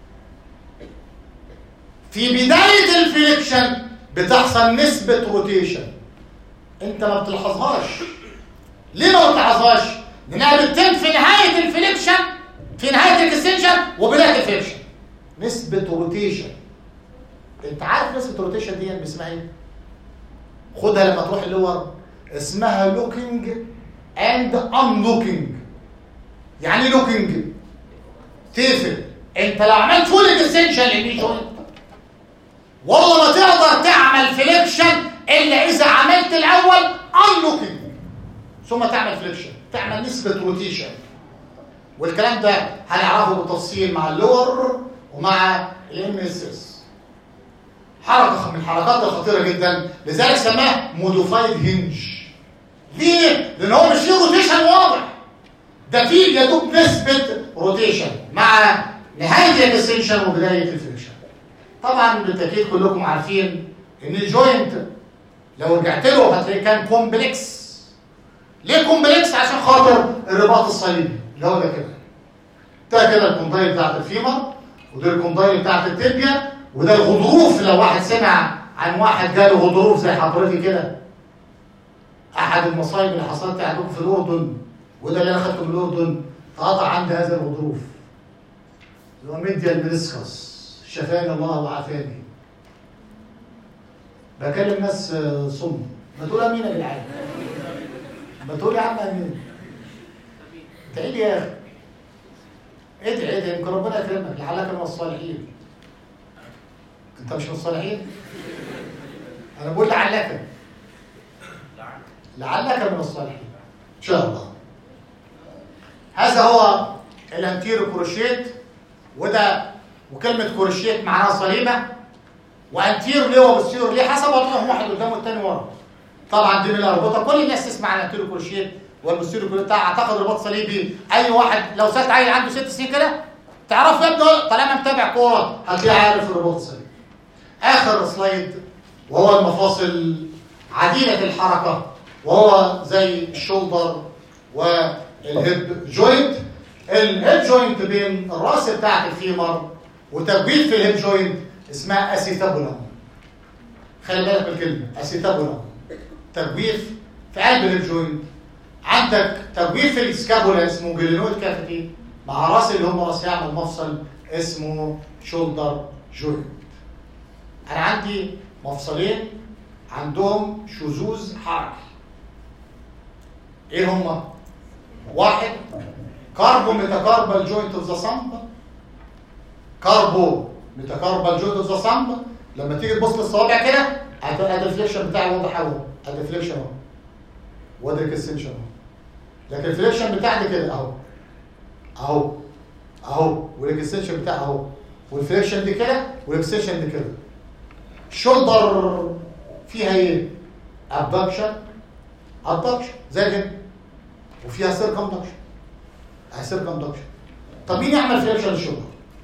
في بدايه الفليكشن بتحصل نسبه روتيشن انت ما بتلاحظهاش ليه ما بتلاحظهاش لانها بتتم في نهايه الفليكشن في نهايه الاكستنشن وبدايه الفليكشن نسبه روتيشن انت عارف نسبه الروتيشن دي اسمها ايه خدها لما تروح اللور اسمها لوكينج اند ان لوكينج يعني ايه لوكينج تقفل انت لو عملت فول اكستنشن للني جوينت والله ما تقدر تعمل فليكشن الا اذا عملت الاول ان لوكينج ثم تعمل فليكشن تعمل نسبه روتيشن والكلام ده هنعرفه بالتفصيل مع اللور ومع الام اس اس حركه من الحركات الخطيره جدا لذلك سماه موديفايد هنج ليه؟ لان هو مش فيه روتيشن واضح ده فيه يا دوب نسبه روتيشن مع نهايه الاكستنشن وبدايه الفليكشن طبعا بالتاكيد كلكم عارفين ان الجوينت لو رجعت له هتلاقيه كان كومبلكس ليه كومبلكس عشان خاطر الرباط الصليبي اللي هو ده كده ده كده الكوندايل بتاعت الفيمر وده الكوندايل بتاعت التibia وده الغضروف لو واحد سمع عن واحد جاله غضروف زي حضرتك كده احد المصايب اللي حصلت عندكم في الاردن وده اللي انا خدته من الاردن تقاطع عندي هذا الغضروف اللي هو ميديا المنسكس شفاني الله وعافاني بكلم ناس صم ما تقول امين يا جدعان ما تقول يا عم امين ادعي لي يا اخي ادعي ادعي يمكن ربنا يكرمك لعلك من الصالحين انت مش من الصالحين انا بقول لعلك لعلك من الصالحين ان شاء الله هذا هو الانتيرو كروشيت وده وكلمه كروشيت معناها صليبه وانتيرو ليه وبوستيرو ليه حسب وضعهم واحد قدام والتاني ورا طبعا دي من الاربطه كل الناس تسمع عن الانتيرو كروشيت والبوستيرو كروشيت اعتقد رباط صليبي اي واحد لو سالت عيل عنده ست سنين كده تعرف يا ابني طالما متابع كوره هتلاقيه عارف الرباط الصليبي اخر سلايد وهو المفاصل عديده الحركه وهو زي الشولدر والهيب جوينت الهيب جوينت بين الراس بتاعت الفيمر وتبويب في الهيب جوينت اسمها اسيتابولم خلي بالك من الكلمه اسيتابولم تبويب في قلب الهيب جوينت عندك تبويب في السكابولا اسمه جلينويد كافيتي مع راس اللي هم راس يعمل مفصل اسمه شولدر جوينت انا عندي مفصلين عندهم شذوذ حركي ايه هما واحد كاربو ميتاكاربال جوينت اوف ذا صمب كاربو ميتاكاربال جود ذا صمب لما تيجي تبص للصوابع كده هتلاقي الديفليكشن بتاعي واضح اهو الديفليكشن اهو وادي الاكستنشن اهو لكن الفليكشن بتاعي كده اهو اهو اهو والاكستنشن بتاعي اهو والفليكشن دي كده والاكستنشن دي كده الشولدر فيها ايه؟ ابدكشن ابدكشن زي كده وفيها سيركمدكشن سيركمدكشن طب مين يعمل فليكشن للشولدر؟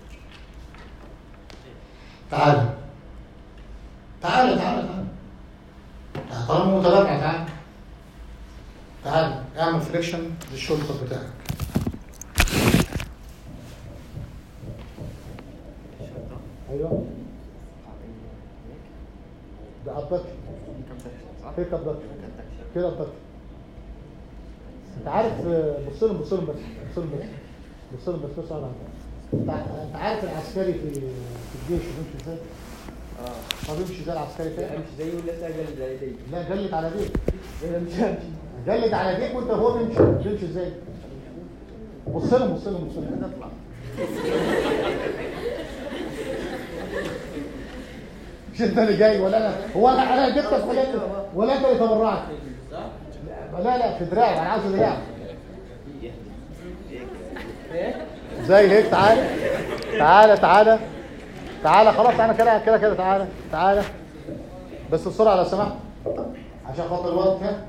تعالى تعالى تعالى تعالى تعالى طالما متابعة تعالى تعالى اعمل فليكشن للشولدر بتاعك ايوه ده ابدكشن هيك ابدكشن كده ابدكشن انت عارف بص لهم بص لهم بس بص لهم بس بص لهم بس بص على انت انت عارف العسكري في في الجيش بيمشي ازاي؟ اه طب يمشي زي العسكري كده امشي زيه ولا ساجل زي دي لا جلد على ديك امشي امشي جلد على ديك وانت هو بيمشي بيمشي ازاي؟ بص لهم بص لهم بص لهم اطلع مش انت اللي جاي ولا انا هو انا انا جبتك ولا انت ولا انت اللي تبرعت لا لا في دراعي انا عاوز دراعي زي هيك تعالى تعالى تعالى تعالى خلاص انا كده كده كده تعالى تعالى بس بسرعه لو سمحت عشان خاطر الوقت ها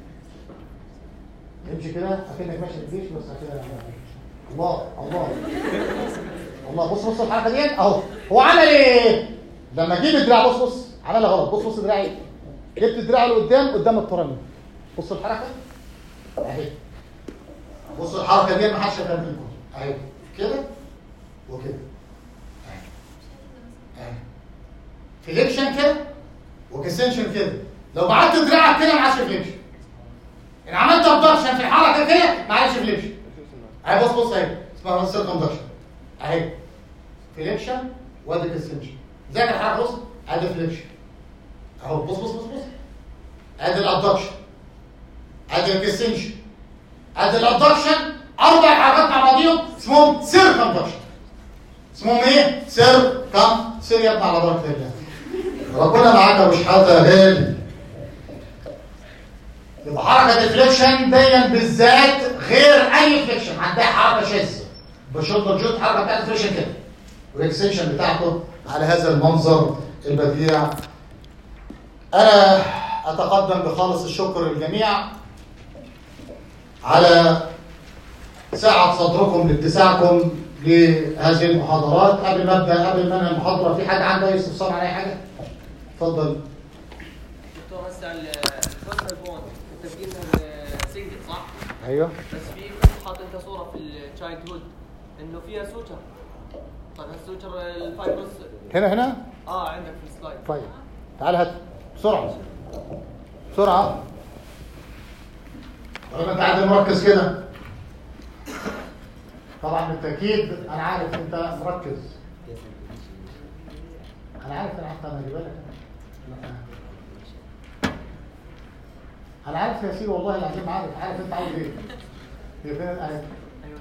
امشي كده اكنك ماشي في الجيش بس كده الله الله الله بص بص الحركه دي اهو هو عمل ايه لما جيب الدراع بص بص عملها غلط بص بص دراعي جبت دراعي لقدام قدام الترنم بص الحركه اهي بص الحركه دي ما حدش يفهم فيكم اهي كده وكده اهي اهي فليكشن كده وكسنشن كده لو بعدت دراعك كده ما عادش فليكشن ان عملت ابدكشن في الحركه كده ما عادش فليكشن اهي بص بص اهي اسمها سيركمدكشن اهي فليكشن وادي كسنشن زي الحركه بص ادي فليكشن اهو بص بص بص بص ادي الابدكشن ادي الكسنشن ادي الابدكشن اربع حركات مع بعضيهم اسمهم سيركمدكشن اسمهم ايه؟ سير كم سير يا ابن على بركه الله ربنا معاك يا مش حاطه غالي يبقى حركه الفليكشن دي بالذات غير اي فليكشن عندها حركه شاذه بشوط الجوت حركه بتاعت الفليكشن كده والاكستنشن بتاعته على هذا المنظر البديع انا اتقدم بخالص الشكر للجميع على سعة صدركم لاتساعكم لهذه المحاضرات قبل ما ابدا قبل ما انهي المحاضره في حد عنده اي استفسار على اي حاجه؟ اتفضل دكتور هسه الفوستر بوند انت بتجيبها سنجل صح؟ ايوه بس في كنت حاط انت صوره في التشايلد هود انه فيها سوتشر طيب السوتشر الفايبرز هنا هنا اه عندك في السلايد طيب تعال هات بسرعه بسرعه طالما انت قاعد مركز كده طبعا بالتاكيد انا عارف انت مركز انا عارف انا حتى انا بالك انا عارف يا سيدي والله العظيم عارف عارف انت عاوز ايه هي فين الايه ايوه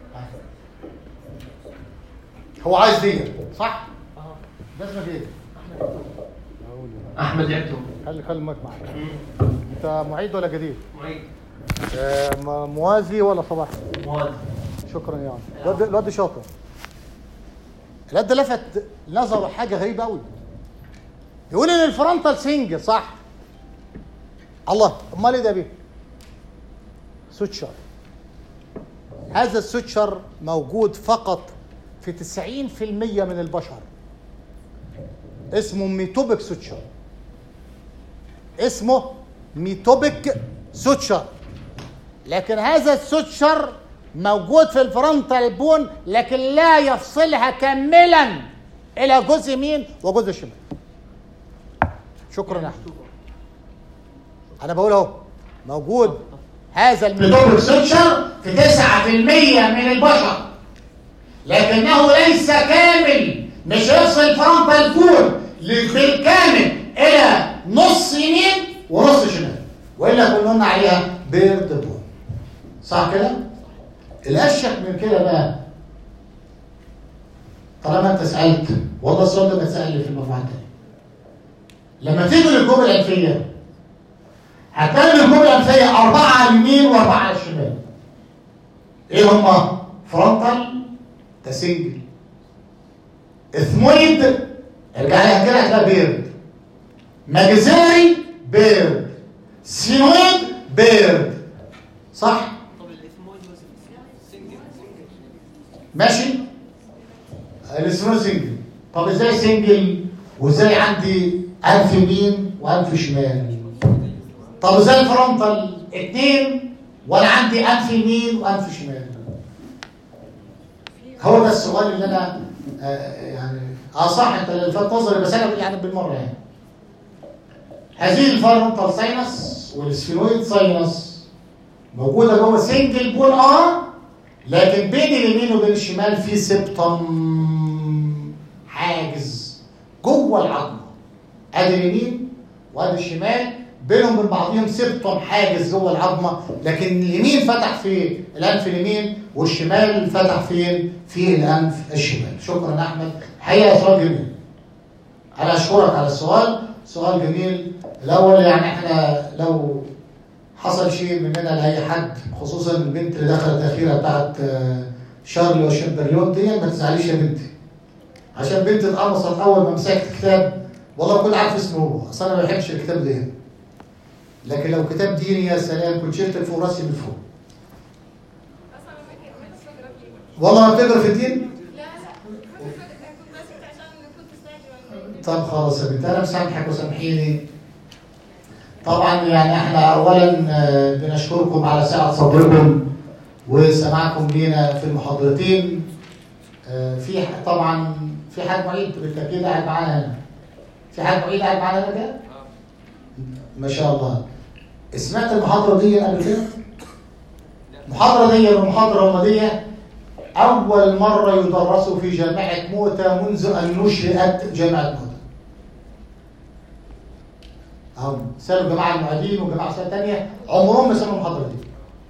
هو عايز دي صح اه ده اسمك ايه احمد يعتو خلي خلي المايك معاك انت معيد ولا جديد معيد آه، م- موازي ولا صباح مواد شكرا يا عم الواد الواد شاطر الواد ده لفت نظره حاجه غريبه قوي يقول ان الفرونتال سنجل صح الله امال ايه ده بيه سوتشر هذا السوتشر موجود فقط في 90% من البشر اسمه ميتوبيك سوتشر اسمه ميتوبيك سوتشر لكن هذا السوتشر موجود في الفرونتال بون لكن لا يفصلها كاملا الى جزء يمين وجزء شمال شكرا يا احمد انا بقول اهو موجود هذا الميتوبيك سوتشر في 9% من البشر لكنه ليس كامل مش يفصل الفرونتال بون بالكامل الى نص يمين ونص شمال والا كنا قلنا عليها بيرد بون صح كده؟ الاشك من كده بقى طالما انت سالت والله السؤال ده بتسال لي في المجموعه الثانيه لما تيجي للجمله الانفيه هتلاقي الجمله الانفيه اربعه على اليمين واربعه على الشمال ايه هما فرونتال ده سنجل اثمويد ارجع لها كده هتلاقي بيرد ماجزاري بيرد سينويد بيرد صح طب الاثمويد سنجل سنجل ماشي الاسمه سنجل طب ازاي سنجل وازاي عندي انف يمين وانف شمال طب ازاي الفرونتال اتنين وانا عندي انف يمين وانف شمال هو ده السؤال اللي انا آه يعني اه صح انت اللي فات نظري بس انا يعني بالمره يعني هذه الفرونتال ساينس والسفينويد ساينس موجوده جوه سنجل بول اه لكن بين اليمين وبين الشمال في سبتم حاجز جوه العظمه ادي اليمين وادي الشمال بينهم وبين بعضهم سبتم حاجز جوه العظمه لكن اليمين فتح في الانف اليمين والشمال فتح فين في الانف الشمال شكرا يا احمد حقيقه سؤال جميل انا اشكرك على السؤال سؤال جميل الاول يعني احنا لو حصل شيء مننا لاي حد خصوصا البنت اللي دخلت الاخيره بتاعت آه، شارلي وشمبرليون دي ما تزعليش يا بنتي عشان بنتي اتقمصت اول ما مسكت كتاب والله ما كنت عارف اسمه هو اصل انا ما بحبش الكتاب ده لكن لو كتاب ديني يا سلام كنت شلت فوق راسي من فوق اصلا ما كنت ما بقرا فيه والله ما بتقرا في الدين لا لا كنت كنت ماسكت عشان كنت مستعجله طب خلاص يا بنت انا مسامحك وسامحيني طبعا يعني احنا اولا آه، بنشكركم على سعه صبركم وسماعكم لينا في المحاضرتين آه، في ح- طبعا في حد معيد بالتاكيد قاعد معانا هنا في حد معيد قاعد معانا هنا كده ما شاء الله سمعت المحاضره دي قبل كده المحاضره دي والمحاضره الماضيه أول مرة يدرسوا في جامعة موتى منذ أن نشئت جامعة موتى. هم سألوا جماعة المعيدين وجماعة سنة تانية عمرهم ما سمعوا المحاضرة دي.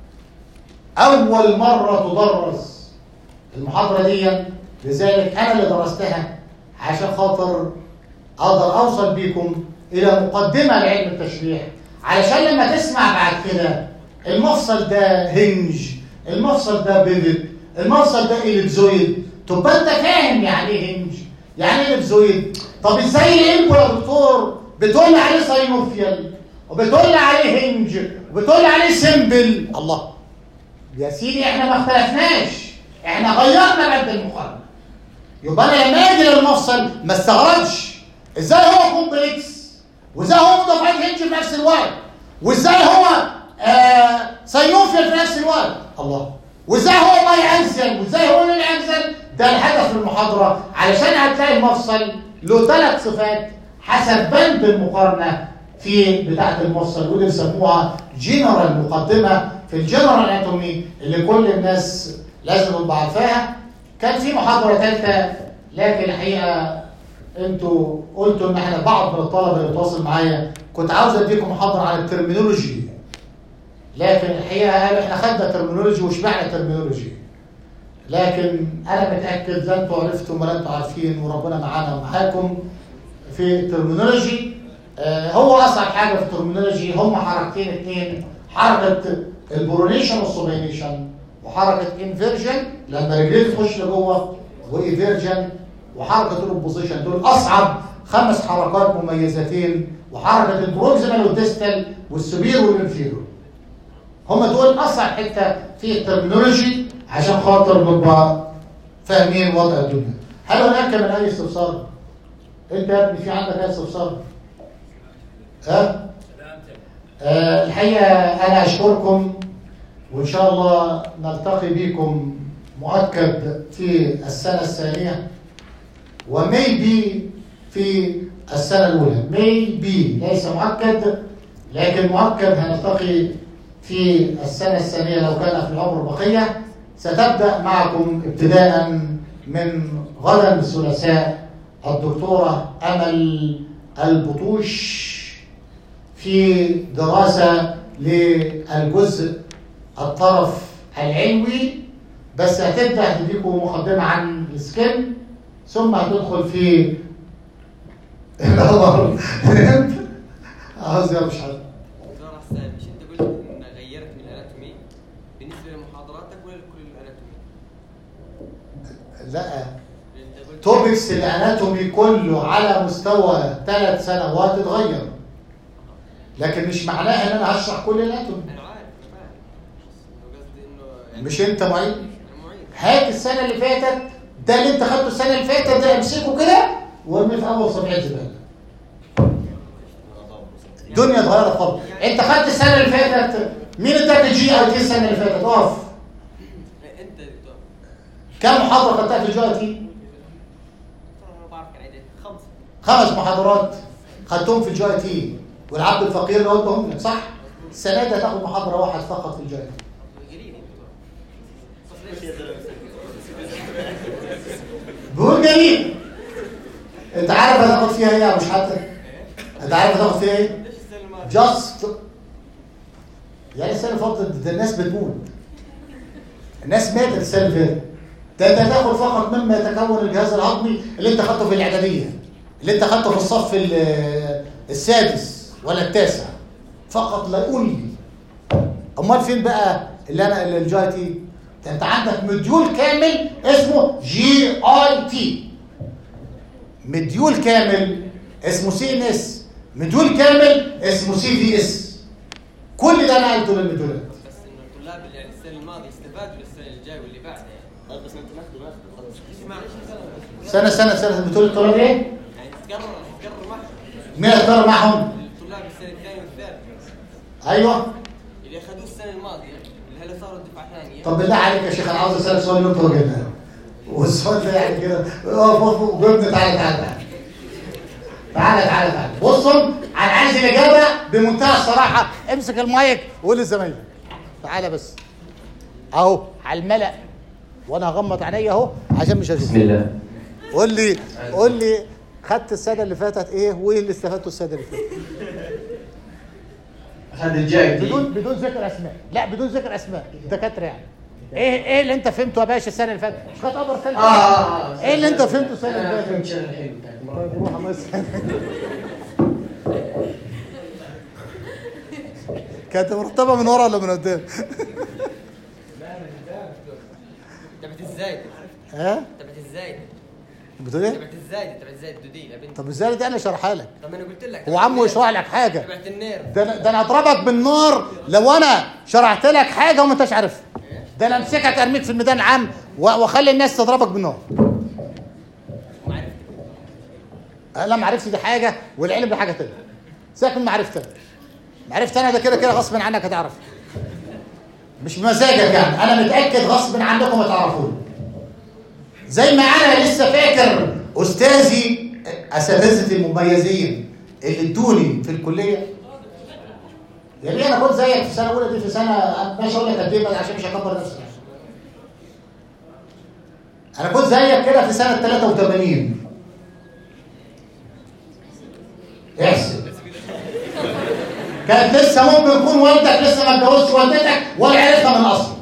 أول مرة تدرس المحاضرة دي لذلك أنا اللي درستها عشان خاطر أقدر أوصل بيكم إلى مقدمة لعلم التشريح علشان لما تسمع بعد كده المفصل ده هنج المفصل ده بيفت المفصل ده إليبزويد تبقى أنت فاهم يعني إيه هنج يعني إيه إليبزويد طب إزاي الإلبو يا دكتور بتقول عليه ساينوفيال وبتقول عليه هنج وبتقول عليه سيمبل الله يا سيدي احنا ما اختلفناش احنا غيرنا بعد المقارنه يبقى انا لما اجي للمفصل ما استغربش ازاي هو كومبلكس وازاي هو مضافات هنج في نفس الوقت وازاي هو آه ساينوفيال في نفس الوقت الله وازاي هو باي انزل وازاي هو ليه انزل ده الهدف من المحاضره علشان هتلاقي المفصل له ثلاث صفات حسب بند المقارنه في بتاعه المفصل ودي بيسموها جنرال مقدمه في الجنرال اناتومي اللي كل الناس لازم تبقى عارفاها كان في محاضره ثالثه لكن الحقيقه انتوا قلتوا ان احنا بعض من الطلبه اللي بيتواصل معايا كنت عاوز اديكم محاضره عن الترمينولوجي لكن الحقيقه قالوا احنا خدنا ترمينولوجي وشبعنا ترمينولوجي لكن انا متاكد لا انتوا عرفتم ولا انتوا عارفين وربنا معانا ومعاكم في الترمينولوجي آه هو اصعب حاجه في الترمينولوجي هم حركتين اثنين حركه البرونيشن والسوبينيشن وحركه انفيرجن لما رجليك تخش لجوه وايفيرجن وحركه الاوبوزيشن دول اصعب خمس حركات مميزتين وحركه البروكسيمال والديستال والسوبير والانفيرور هم دول اصعب حته في الترمينولوجي عشان خاطر نبقى فاهمين وضع الدنيا هل هناك من اي استفسار؟ انت يا ابني في عندك اي استفسار؟ ها؟ آه الحقيقه انا اشكركم وان شاء الله نلتقي بكم مؤكد في السنه الثانيه وميبي في السنه الاولى ميبي ليس مؤكد لكن مؤكد هنلتقي في السنه الثانيه لو كان في العمر بقيه ستبدا معكم ابتداء من غدا الثلاثاء الدكتوره امل البطوش في دراسه للجزء الطرف العلوي بس هتبدا تديكم مقدمه عن السكن ثم هتدخل في الأمر فهمت؟ عاوز يا مش حد دكتور حسان مش انت قلت ان غيرت من الاناتومي بالنسبه لمحاضراتك ولا لكل الاناتومي؟ لا انت قلت توبكس الاناتومي كله على مستوى ثلاث سنوات اتغير لكن مش معناها ان انا هشرح كل الاناتومي انا عارف انا فاهم بس إنه قصدي انه يعني مش انت معيد أنا معيد هات السنه اللي فاتت ده اللي انت خدته السنه اللي فاتت ده امسكه كده وارميه في اول صبيعه زباله الدنيا اتغيرت خالص انت خدت السنه اللي فاتت مين اداك الجي اي تي السنه اللي فاتت اقف انت يا دكتور كم محاضره خدتها في الجي اي تي دكتور انا بعرف كان عندي خمسه خمس محاضرات خدتهم في الجي اي تي والعبد الفقير اللي قلتهم لك صح السنه دي هتاخد محاضره واحد فقط في الجي اي تي قليل يا دكتور بس ليش؟ بيقول جميل انت عارف هتاخد فيها ايه يا مش حتى انت عارف هتاخد فيها ايه ليش السنه اللي ما جاست يعني السنه اللي فاتت ده الناس بتموت الناس ماتت السنه اللي فاتت ده انت هتاخد فقط مما يتكون الجهاز الهضمي اللي انت خدته في الاعداديه اللي انت خدته في الصف ال- السادس ولا التاسع فقط لا يقول لي امال فين بقى اللي انا اللي الجي تي ده انت عندك مديول كامل اسمه جي اي تي مديول كامل اسمه سي ان اس مديول كامل اسمه سي في اس كل ده انا قلته للمديولات بس انه الطلاب اللي يعني السنه الماضيه استفادوا للسنه الجايه واللي بعدها يعني بس انت ناخده ناخده خلاص اسمع ايش السنه سنه سنه سنه بتقول الطلاب ايه؟ يعني تقرر تقرر معهم مين هيختار معهم؟ الطلاب السنه الثانيه والثالثه ايوه اللي اخذوه السنه الماضيه اللي هلا صاروا دفعه ثانيه طب بالله عليك يا شيخ انا عاوز اسالك سؤال وانت وجهنا والسؤال ده يعني كده اقف اقف وجبني تعالى تعالى تعالى تعالى تعالى تعالى بصوا انا عايز الاجابه بمنتهى الصراحه امسك المايك وقول للزمايل تعالى بس اهو على الملأ وانا هغمض عينيا اهو عشان مش هشوف بسم الله قول لي قول لي خدت السنه اللي فاتت ايه وايه اللي استفدته السنه اللي فاتت هذا الجاي بدون بدون ذكر اسماء لا بدون ذكر اسماء دكاتره يعني ايه ايه اللي انت فهمته يا باشا السنه اللي فاتت مش خدت ابر ثالث اه اه ايه اللي انت فهمته السنه اللي انا فاتت فهمت شغله حلوه بتاعت المرة. طيب روح الله يسعدك كانت مرتبه من ورا ولا من قدام تبعت الزايد ها تبعت الزايد بتقول ايه تبعت الزايد تبعت الزايد الدودين يا بنت طب ازاي دي انا شرحها لك طب انا قلت لك هو عمو يشرح لك حاجه تبعت النير ده أنا- ده انا هضربك بالنار لو انا شرحت لك حاجه وما انتش عارفها ده انا امسكك ارميك في الميدان العام و- واخلي الناس تضربك بالنار ما عرفت انا معرفتي دي حاجه والعلم ده حاجه تانيه سيبك من معرفتي معرفتي انا ده كده كده غصب عنك هتعرف مش بمزاجك يعني انا متاكد غصب عنكم هتعرفوني زي ما انا لسه فاكر استاذي اساتذتي المميزين اللي ادوني في الكليه يا بيه انا كنت زيك في سنه اولى دي في سنه مش هقول لك قد ايه بقى عشان مش هكبر نفسي انا كنت زيك كده في سنه 83 احسب كانت لسه ممكن يكون والدك لسه ما اتجوزش والدتك ولا عرفها من اصله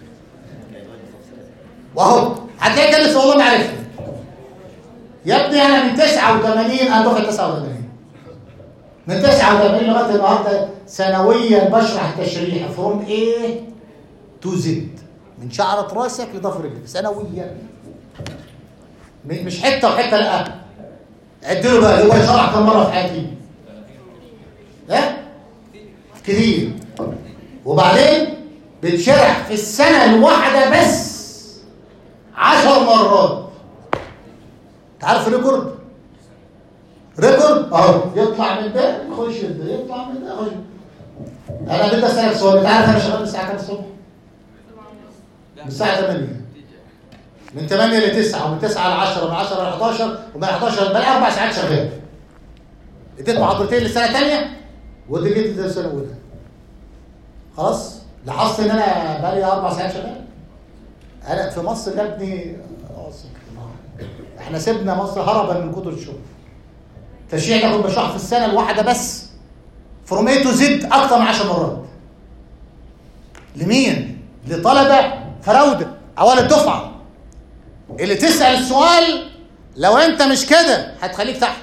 واهو هتلاقي كان لسه والله ما عرفها يا ابني انا من 89 انا دفعه 89 من 89 لغايه النهارده سنويا بشرح تشريح فروم ايه تو زد من شعره راسك لضفر رجلك سنويا م- مش حته وحته لا عدله بقى هو شرح كم مره في حياتي ها كتير وبعدين بتشرح في السنه الواحده بس عشر مرات انت عارف الريكورد ريكورد اهو يطلع من ده يخش ده يطلع من ده يخش انا بدي اسالك سؤال انت عارف انا شغال من الساعه كام الصبح؟ من الساعه 8 من 8 ل 9 ومن 9 ل 10 ومن 10 ل 11 ومن 11 بقى اربع ساعات شغال اديت محاضرتين للسنه الثانيه ودي جيت للسنه الاولى خلاص لاحظت ان انا بقى لي اربع ساعات شغال انا في مصر يا ابني احنا سيبنا مصر هربا من كتر الشغل تشريع تاخد بشرح في السنه الواحده بس فروم اي تو زد اكتر من 10 مرات لمين؟ لطلبه فراوده اوائل الدفعه اللي تسال السؤال لو انت مش كده هتخليك تحت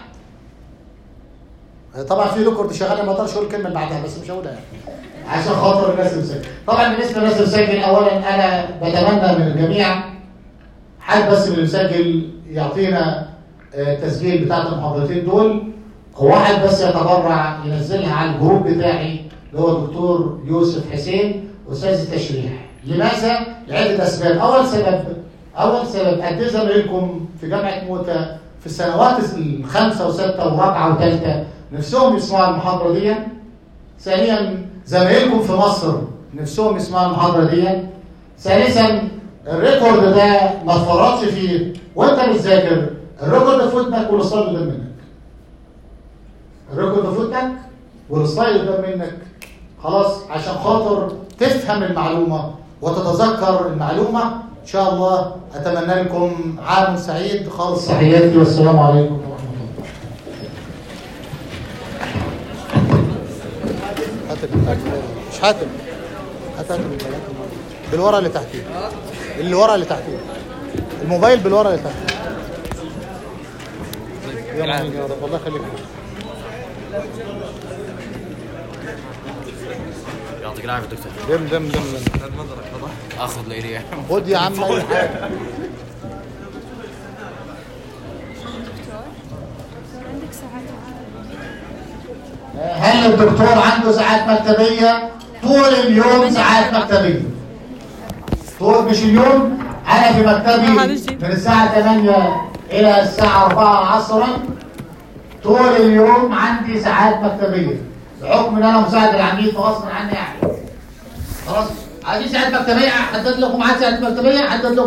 طبعا في ريكورد شغال ما اقدرش اقول الكلمه اللي بعدها بس مش هقولها يعني عشان خاطر الناس اللي بتسجل طبعا بالنسبه للناس اللي بتسجل اولا انا بتمنى من الجميع حد بس من اللي مسجل يعطينا آه، التسجيل بتاعت المحاضرتين دول واحد بس يتبرع ينزلها على الجروب بتاعي اللي هو دكتور يوسف حسين استاذ التشريح لماذا؟ لعده اسباب اول سبب اول سبب قد ايه زمايلكم في جامعه موتى في السنوات الخامسه وسته ورابعه وثالثه نفسهم يسمعوا المحاضره دي ثانيا زمايلكم في مصر نفسهم يسمعوا المحاضره دي ثالثا الريكورد ده ما تفرطش فيه وانت بتذاكر الريكورد في ودنك والسلايد قدام منك الريكورد في ودنك والسلايد قدام منك خلاص عشان خاطر تفهم المعلومه وتتذكر المعلومه ان شاء الله اتمنى لكم عام سعيد خالص تحياتي والسلام عليكم ورحمه الله هات ال- مش هات هات هات الموبايلات بالورقه اللي تحتيه اللي ورا اللي تحتيه الموبايل بالورقه اللي تحتيه يا معين يا رب الله يخليك يعطيك العافيه دكتور دم دم دم دم اخذ لي ريح خد يا عم اي حاجه عندك ساعات هل الدكتور عنده ساعات مكتبيه طول اليوم ساعات مكتبيه طول مش اليوم انا في مكتبي من الساعه 8 الى الساعه 4 عصرا طول اليوم عندي ساعات مكتبيه بحكم ان انا مساعد العميد فغصب عني يعني خلاص عايزين ساعات مكتبيه احدد لكم عدد ساعات مكتبيه احدد لكم